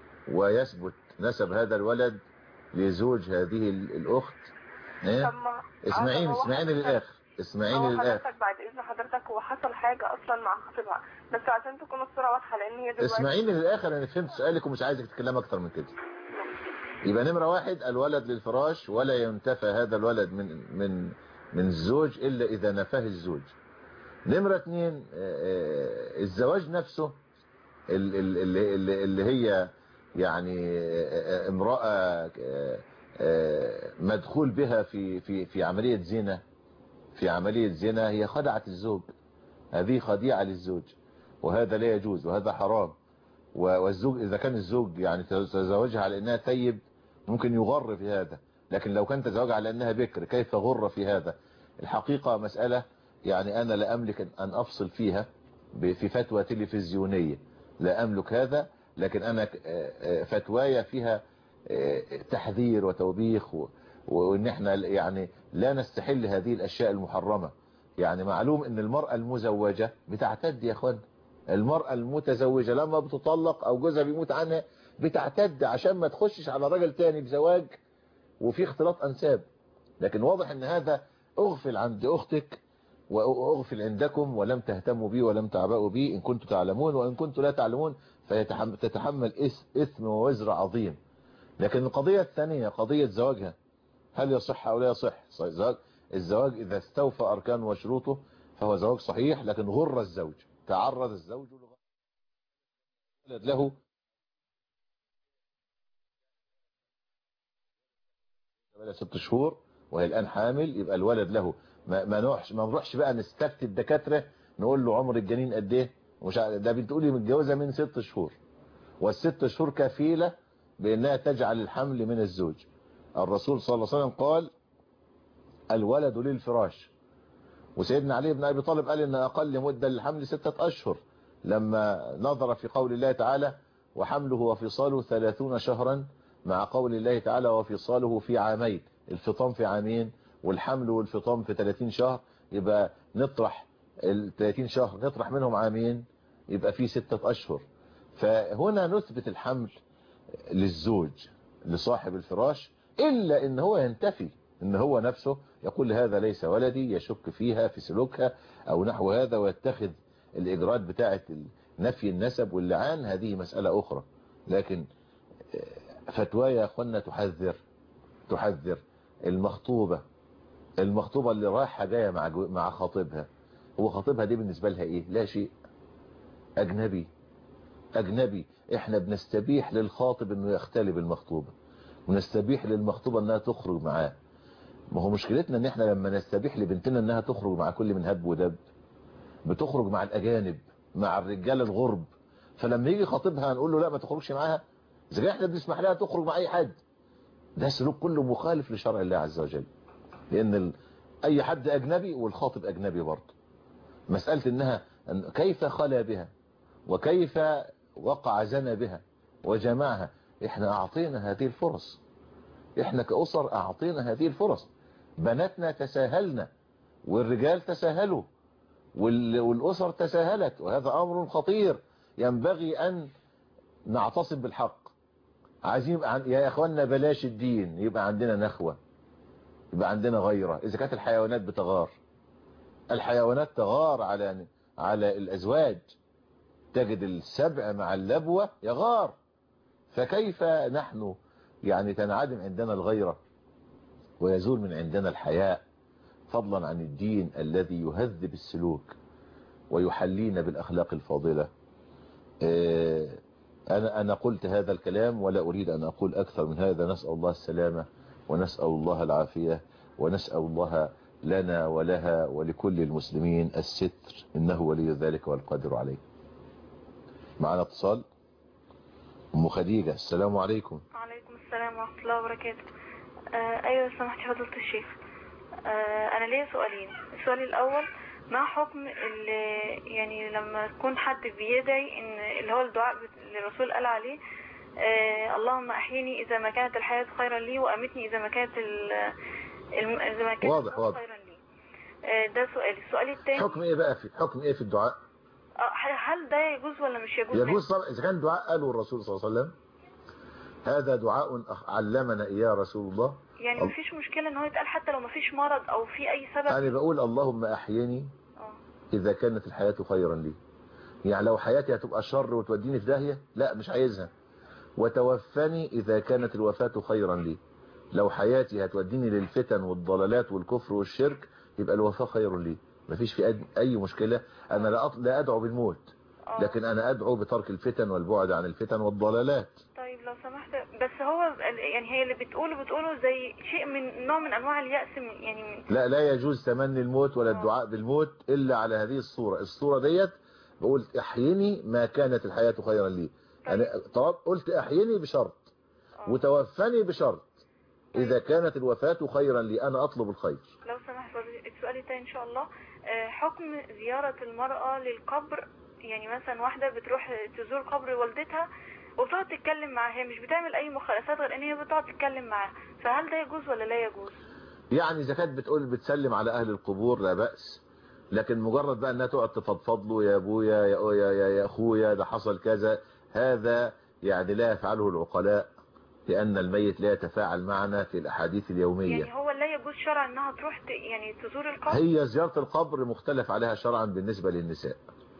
ويثبت نسب هذا الولد لزوج هذه ال- الأخت إيه؟ طب ما- اسمعيني هو اسمعيني حضرتك- للآخر اسمعيني هو للآخر حضرتك بعد اذن حضرتك هو حصل حاجه اصلا مع خطيبها بس عشان تكون الصوره واضحه لان هي دلوقتي اسمعيني للآخر أنا فهمت سؤالك ومش عايزك تتكلم أكتر من كده يبقى نمرة واحد الولد للفراش ولا ينتفى هذا الولد من من من الزوج إلا إذا نفاه الزوج نمرة اتنين آه، آه، الزواج نفسه ال- ال- اللي, اللي اللي هي يعني آه، آه، امرأة آه، آه، مدخول بها في في في عملية زنا في عملية زنا هي خدعت الزوج هذه خديعة للزوج وهذا لا يجوز وهذا حرام و- والزوج إذا كان الزوج يعني تزوجها على أنها ثيب ممكن يغر في هذا لكن لو كان تزوجها على أنها بكر كيف غر في هذا الحقيقة مسألة يعني أنا لا أملك أن أفصل فيها ب- في فتوى تلفزيونية لا أملك هذا لكن أنا ك- آه، آه، فتوايا فيها آه، تحذير وتوبيخ و- وإن احنا يعني لا نستحل هذه الأشياء المحرمة يعني معلوم ان المرأة المزوجة بتعتد يا اخوان المرأة المتزوجة لما بتطلق او جوزها بيموت عنها بتعتد عشان ما تخشش على راجل تاني بزواج وفي اختلاط انساب لكن واضح ان هذا اغفل عند اختك واغفل عندكم ولم تهتموا بي ولم تعبأوا بي ان كنتم تعلمون وان كنتم لا تعلمون فتتحمل اثم ووزر عظيم لكن القضية الثانية قضية زواجها هل يصح او لا يصح زواج الزواج اذا استوفى اركانه وشروطه فهو زواج صحيح لكن غر الزوج تعرض الزوج لغ- له بقى ست شهور وهي الان حامل يبقى الولد له ما ما نروحش ما نروحش بقى نستفتي الدكاتره نقول له عمر الجنين قد ايه ومش عارف- ده بتقولي متجوزه من ست شهور والست شهور كفيله بانها تجعل الحمل من الزوج الرسول صلى الله عليه وسلم قال الولد للفراش وسيدنا علي بن أبي طالب قال إن أقل مدة للحمل ستة أشهر لما نظر في قول الله تعالى وحمله وفصاله ثلاثون شهرا مع قول الله تعالى وفصاله في عامين الفطام في عامين والحمل والفطام في 30 شهر يبقى نطرح ال 30 شهر نطرح منهم عامين يبقى في ستة أشهر فهنا نثبت الحمل للزوج لصاحب الفراش إلا إن هو ينتفي إن هو نفسه يقول هذا ليس ولدي يشك فيها في سلوكها أو نحو هذا ويتخذ الإجراءات بتاعة نفي النسب واللعان هذه مسألة أخرى لكن فتوايا يا أخوانا تحذر تحذر المخطوبة المخطوبة اللي رايحة جاية مع جو- مع خطيبها هو خطيبها دي بالنسبة لها إيه لا شيء أجنبي أجنبي إحنا بنستبيح للخاطب إنه يختلي بالمخطوبة ونستبيح للمخطوبة إنها تخرج معاه ما هو مشكلتنا إن إحنا لما نستبيح لبنتنا إنها تخرج مع كل من هب ودب بتخرج مع الأجانب مع الرجال الغرب فلما يجي خاطبها نقول له لا ما تخرجش معاها إذا كان إحنا بنسمح لها تخرج مع أي حد ده سلوك كله مخالف لشرع الله عز وجل لأن ال... أي حد أجنبي والخاطب أجنبي برضه مسألة إنها أن كيف خلا بها وكيف وقع زنا بها وجمعها احنا اعطينا هذه الفرص احنا كأسر اعطينا هذه الفرص بناتنا تساهلنا والرجال تساهلوا وال- والأسر تساهلت وهذا أمر خطير ينبغي أن نعتصم بالحق عايزين يبقى عن- يا اخوانا بلاش الدين يبقى عندنا نخوة يبقى عندنا غيرة إذا كانت الحيوانات بتغار الحيوانات تغار على على الأزواج تجد السبع مع اللبوة يغار فكيف نحن يعني تنعدم عندنا الغيرة ويزول من عندنا الحياء فضلا عن الدين الذي يهذب السلوك ويحلينا بالأخلاق الفاضلة آه، أنا أنا قلت هذا الكلام ولا أريد أن أقول أكثر من هذا نسأل الله السلامة ونسأل الله العافية ونسأل الله لنا ولها ولكل المسلمين الستر إنه ولي ذلك والقادر عليه معنا اتصال أم خديجة السلام عليكم وعليكم السلام ورحمة الله وبركاته آه أيوة سمحتي فضيلة الشيخ آه أنا ليا سؤالين السؤال الأول ما حكم اللي يعني لما يكون حد بيدعي ان اللي هو الدعاء بت- اللي الرسول قال عليه آه اللهم احيني اذا ما كانت الحياة خيرا لي وامتني اذا ما كانت ال- الم- اذا ما كانت واضح واضح خيرا لي آه ده سؤال السؤال الثاني حكم ايه بقى في حكم ايه في الدعاء هل ده يجوز ولا مش يجوز يجوز طبعا اذا كان دعاء قاله الرسول صلى الله عليه وسلم هذا دعاء أخ- علمنا اياه رسول الله يعني مفيش مشكلة ان هو يتقال حتى لو مفيش مرض او في اي سبب انا بقول اللهم احيني اذا كانت الحياة خيرا لي يعني لو حياتي هتبقى شر وتوديني في داهية لا مش عايزها وتوفني اذا كانت الوفاة خيرا لي لو حياتي هتوديني للفتن والضلالات والكفر والشرك يبقى الوفاة خير لي مفيش في أد- اي مشكلة انا لا أط- لا ادعو بالموت لكن انا ادعو بترك الفتن والبعد عن الفتن والضلالات طيب لو سمحت بس هو ال- يعني هي اللي بتقوله بتقوله زي شيء من نوع من انواع اليأس من يعني من لا لا يجوز تمني الموت ولا الدعاء بالموت إلا على هذه الصورة الصورة ديت بقول احيني ما كانت الحياة خيرا لي أنا طلب قلت احيني بشرط وتوفني بشرط إذا كانت الوفاة خيرا لي أنا أطلب الخير لو سمحت السؤال التاني ان شاء الله آه، حكم زيارة المرأة للقبر يعني مثلا واحدة بتروح تزور قبر والدتها وبتقعد تتكلم معاها هي مش بتعمل اي مخالفات غير ان هي بتقعد تتكلم معاها فهل ده يجوز ولا لا يجوز يعني إذا كانت بتقول بتسلم على أهل القبور لا بأس لكن مجرد بقى أنها تقعد تفضفض له يا أبويا يا, يا, يا, يا أخويا ده حصل كذا هذا يعني لا يفعله العقلاء لأن الميت لا يتفاعل معنا في الأحاديث اليومية يعني هو لا يجوز شرعا انها تروح ت... يعني تزور القبر هي زيارة القبر مختلف عليها شرعا بالنسبة للنساء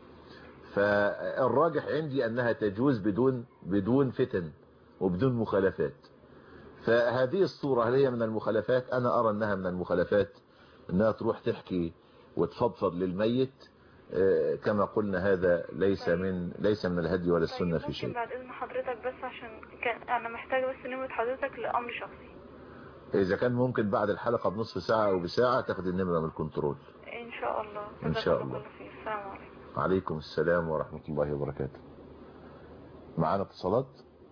فالراجح عندي أنها تجوز بدون بدون فتن وبدون مخالفات فهذه الصورة هل هي من المخالفات أنا أرى أنها من المخالفات أنها تروح تحكي وتفضفض للميت آه، كما قلنا هذا ليس من ليس من الهدي ولا السنة في ممكن شيء بعد اذن حضرتك بس عشان كان انا محتاجة بس نمرة حضرتك لامر شخصي إذا كان ممكن بعد الحلقة بنصف ساعة أو بساعة تاخد النمرة من الكنترول ان شاء الله إن شاء الله خير. السلام عليكم عليكم السلام ورحمة الله وبركاته معانا اتصالات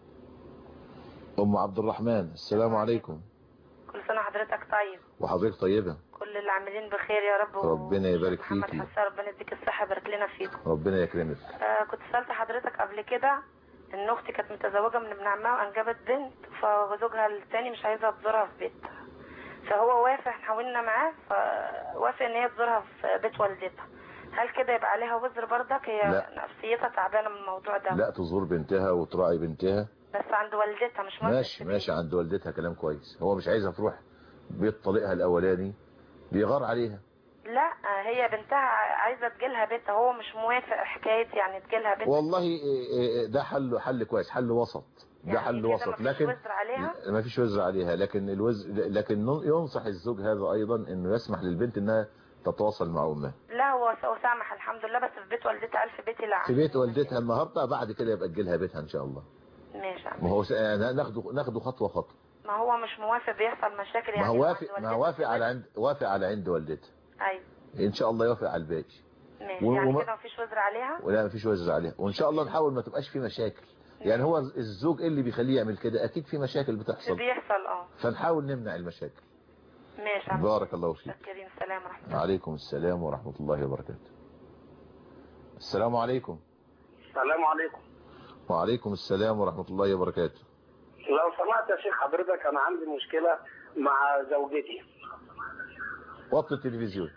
أم عبد الرحمن السلام عليكم كل سنة حضرتك طيب وحضرتك طيبة كل اللي عاملين بخير يا رب ربنا يبارك محمد فيكي حسان ربنا يديك الصحة يبارك لنا فيكم ربنا يكرمك آه كنت سألت حضرتك قبل كده ان اختي كانت متزوجة من ابن عمها وانجبت بنت فزوجها التاني مش عايزها تزورها في بيتها فهو وافق احنا حاولنا معاه فوافق ان هي تزورها في بيت والدتها هل كده يبقى عليها وزر برضك هي لا. نفسيتها تعبانة من الموضوع ده لا تزور بنتها وتراعي بنتها بس عند والدتها مش موافق ماشي ماشي عند والدتها كلام كويس هو مش عايزها تروح بيت طليقها الأولاني بيغار عليها لا هي بنتها عايزة تجيلها بيتها هو مش موافق حكاية يعني تجيلها بيتها والله إيه إيه ده حل حل كويس حل وسط ده حل كده وسط مفيش لكن وزر عليها ما فيش وزر عليها لكن الوز لكن ينصح الزوج هذا أيضا انه يسمح للبنت انها تتواصل مع امها لا هو هو سامح الحمد لله بس في بيت والدتها قال في بيتي لا في بيت والدتها النهارده بعد كده يبقى تجيلها بيتها ان شاء الله ماشي ما هو س- ناخده ناخده خطوه خطوه ما هو مش موافق بيحصل مشاكل ما يعني هو عند وافق ما والدتها. هو وافق على عند وافق على عند والدتها ايوه ان شاء الله يوافق على الباقي ماشي و- يعني وما- كده مفيش وزر عليها ولا مفيش وزر عليها وان شاء الله نحاول ما تبقاش في مشاكل يعني هو الزوج إيه اللي بيخليه يعمل كده اكيد في مشاكل بتحصل بيحصل اه فنحاول نمنع المشاكل ماشي عم. بارك الله فيك متشكرين سلام ورحمة الله عليكم السلام ورحمة الله وبركاته السلام عليكم السلام عليكم وعليكم السلام ورحمة الله وبركاته لو سمحت يا شيخ حضرتك انا عندي مشكله مع زوجتي وطي التلفزيون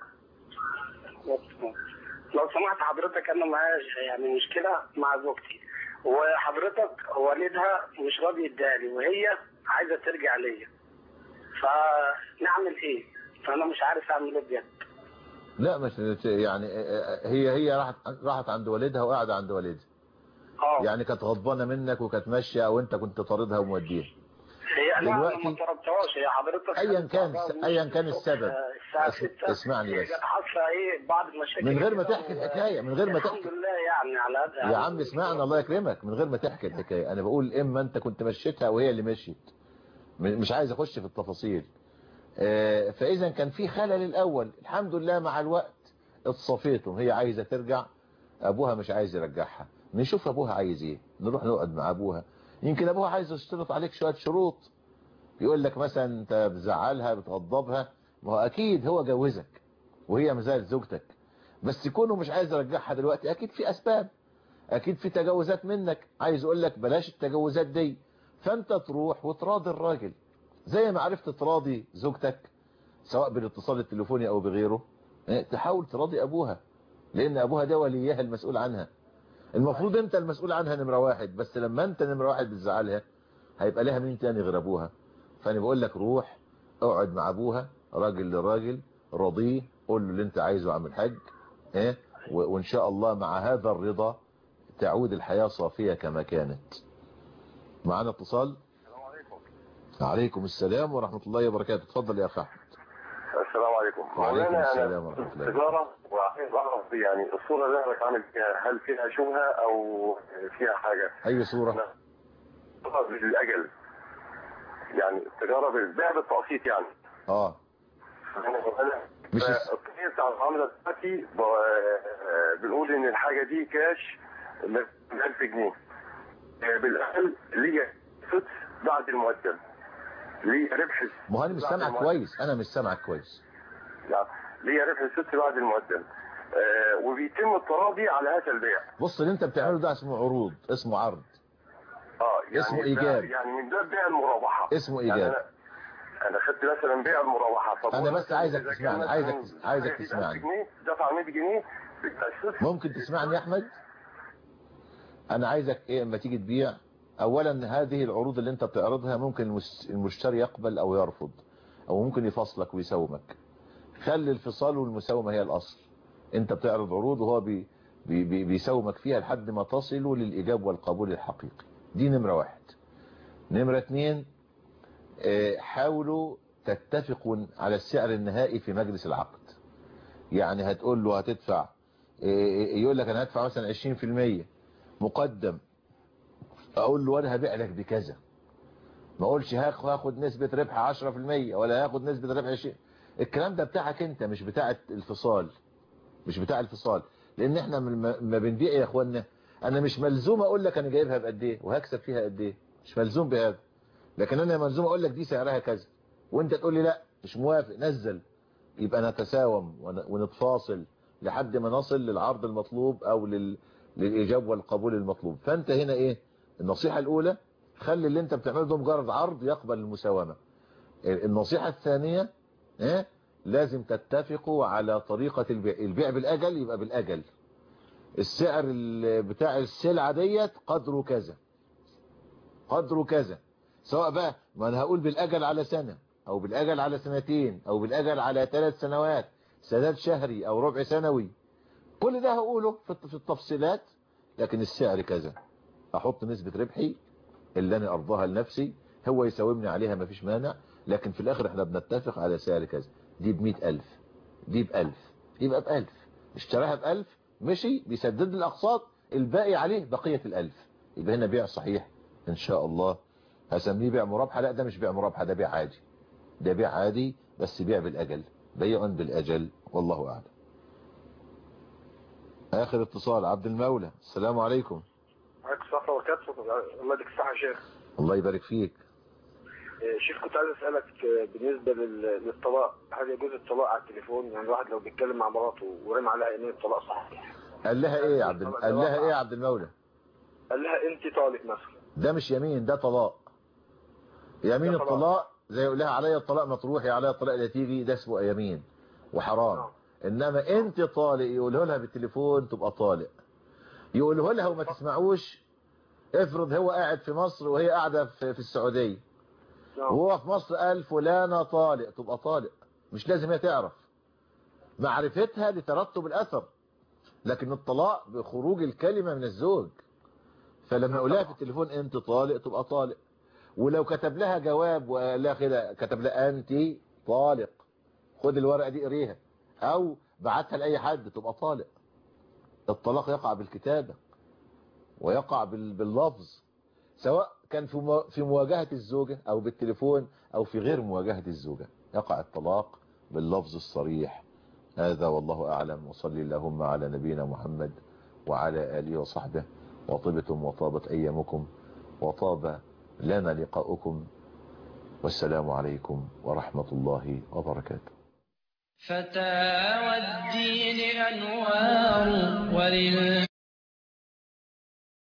لو سمحت حضرتك انا معايا يعني مشكله مع زوجتي وحضرتك والدها مش راضي يديهالي وهي عايزه ترجع ليا فنعمل ايه؟ فانا مش عارف اعمل ايه بجد لا مش يعني هي هي راحت راحت عند والدها وقاعدة عند والدها يعني كانت غضبانة منك وكانت ماشية وانت كنت طاردها وموديها هي انا دلوقتي- ما طلبتهاش هي حضرتك ايا كانت كان تعبانة ايا كان الصبح، السبب آه، الساعه اس- 6 اسمعني بس كانت حاصله ايه بعض المشاكل من غير ما كده تحكي و- الحكاية من غير ما الحمد تحكي لله يعني على قد يا عم اسمعنا الله يكرمك من غير ما تحكي الحكاية انا بقول اما انت كنت مشيتها وهي اللي مشيت م- مش عايز اخش في التفاصيل آه، فاذا كان في خلل الاول الحمد لله مع الوقت اتصفيتم هي عايزة ترجع ابوها مش عايز يرجعها نشوف ابوها عايز ايه نروح نقعد مع ابوها يمكن ابوها عايز يشترط عليك شوية شروط يقول لك مثلا انت بتزعلها بتغضبها ما هو اكيد هو جوزك وهي ما زالت زوجتك بس كونه مش عايز يرجعها دلوقتي اكيد في اسباب اكيد في تجاوزات منك عايز اقول لك بلاش التجاوزات دي فانت تروح وتراضي الراجل زي ما عرفت تراضي زوجتك سواء بالاتصال التليفوني او بغيره إيه، تحاول تراضي ابوها لان ابوها ده وليها المسؤول عنها المفروض انت المسؤول عنها نمرة واحد بس لما انت نمرة واحد بتزعلها هيبقى لها مين تاني غير ابوها فانا بقول لك روح اقعد مع ابوها راجل لراجل راضيه قول له اللي انت عايزه يا عم الحاج ايه و- وان شاء الله مع هذا الرضا تعود الحياة صافية كما كانت معنا اتصال عليكم السلام ورحمة الله وبركاته اتفضل يا اخ احمد السلام عليكم وعليكم مولانا السلام انا ورحمة الله تجاره وعايز اعرف يعني الصوره اللي انا بتعامل فيها هل فيها شبهه او فيها حاجه اي صورة بالاجل يعني التجاره بالبيع بالتقسيط يعني اه مش الطريقه بتاع العمله دلوقتي ب- آه، بنقول ان الحاجه دي كاش ب 1000 جنيه آه، بالاقل ليا سدس بعد المقدم ليا ربح ما هو انا مش بعد سامعك المقدم. كويس انا مش سامعك كويس لا ليا ربح السدس بعد المقدم آه، وبيتم التراضي على هذا البيع بص اللي انت بتعمله ده اسمه عروض اسمه عرض اه يعني اسمه ده- إيجاب. يعني من باب بيع المرابحه اسمه يعني إيجاب. انا انا خدت مثلا بيع المرابحه فبقول انا بس مثلاً عايزك إذا كان تسمعني مثلاً عايزك عايزك الحاجة دي ب 1000 تسمعني جنيه دفع 100 جنيه بيبقى السدس ممكن تسمعني يا احمد انا عايزك ايه اما تيجي تبيع اولا هذه العروض اللي انت بتعرضها ممكن المس- المشتري يقبل او يرفض او ممكن يفصلك ويساومك خلي الفصال والمساومة هي الاصل انت بتعرض عروض وهو بي بي بي بيساومك فيها لحد ما تصلوا للايجاب والقبول الحقيقي دي نمرة واحد نمرة اتنين آه، حاولوا تتفقوا على السعر النهائي في مجلس العقد يعني هتقول له هتدفع إيه، يقول لك انا هدفع مثلا 20% مقدم اقول له انا هبيع لك بكذا ما اقولش هاخ- هاخد نسبة ربح 10% ولا هاخد نسبة ربح 20 الكلام ده بتاعك انت مش بتاع الفصال مش بتاع الفصال لان احنا من- ما ما بنبيع يا اخوانا انا مش ملزوم اقول لك انا جايبها بقد ايه وهكسب فيها قد ايه مش ملزوم بهذا لكن انا ملزوم اقول لك دي سعرها كذا وانت تقول لي لا مش موافق نزل يبقى نتساوم ون- ونتفاصل لحد ما نصل للعرض المطلوب او لل... للايجاب والقبول المطلوب فانت هنا ايه النصيحة الاولى خلي اللي انت بتعمله ده مجرد عرض يقبل المساومة النصيحة الثانية ايه لازم تتفقوا على طريقة البيع البيع بالاجل يبقى بالاجل السعر ال- بتاع السلعة ديت قدره كذا قدره كذا سواء بقى ما انا هقول بالاجل على سنة او بالاجل على سنتين او بالاجل على ثلاث سنوات سداد شهري او ربع سنوي كل ده هقوله في في التفصيلات لكن السعر كذا احط نسبة ربحي اللي انا ارضاها لنفسي هو يساومني عليها مفيش مانع لكن في الاخر احنا بنتفق على سعر كذا دي بمئة الف دي بألف يبقى بألف اشتراها بألف مشي بيسدد لي الاقساط الباقي عليه بقية الألف يبقى هنا بيع صحيح ان شاء الله هسميه بيع مرابحة لا ده مش بيع مرابحة ده بيع عادي ده بيع عادي بس بيع بالأجل بيع بالأجل والله أعلم آخر اتصال عبد المولى السلام عليكم معاك الصحة وبركاته الله يديك الصحة يا شيخ الله يبارك فيك آه، شيخ كنت عايز اسالك آه، بالنسبه لل- للطلاق هل يجوز الطلاق على التليفون يعني الواحد لو بيتكلم مع مراته ورمى عليها يمين الطلاق صحيح قال لها ايه يا عبد الم... قال لها ايه يا عبد المولى قال لها انت طالق مثلا ده مش يمين ده طلاق يمين ده طلاق. الطلاق زي يقول لها عليا الطلاق مطروح يا عليا الطلاق لا تيجي ده اسمه يمين وحرام انما انت طالق يقوله لها بالتليفون تبقى طالق يقوله لها وما تسمعوش افرض هو قاعد في مصر وهي قاعدة في, في السعودية وهو في مصر قال فلانة طالق تبقى طالق مش لازم هي تعرف معرفتها لترتب الأثر لكن الطلاق بخروج الكلمة من الزوج فلما يقول لها في التليفون انت طالق تبقى طالق ولو كتب لها جواب وقال لها كده كتب لها انت طالق خد الورقة دي قريها او بعتها لأي حد تبقى طالق الطلاق يقع بالكتابة ويقع بال- باللفظ سواء كان في مو- في مواجهة الزوجة او بالتليفون او في غير مواجهة الزوجة يقع الطلاق باللفظ الصريح هذا والله أعلم وصلي اللهم على نبينا محمد وعلى آله وصحبه وطبتم وطابت أيامكم وطاب لنا لقاؤكم والسلام عليكم ورحمة الله وبركاته فتى والدين أنوار ولل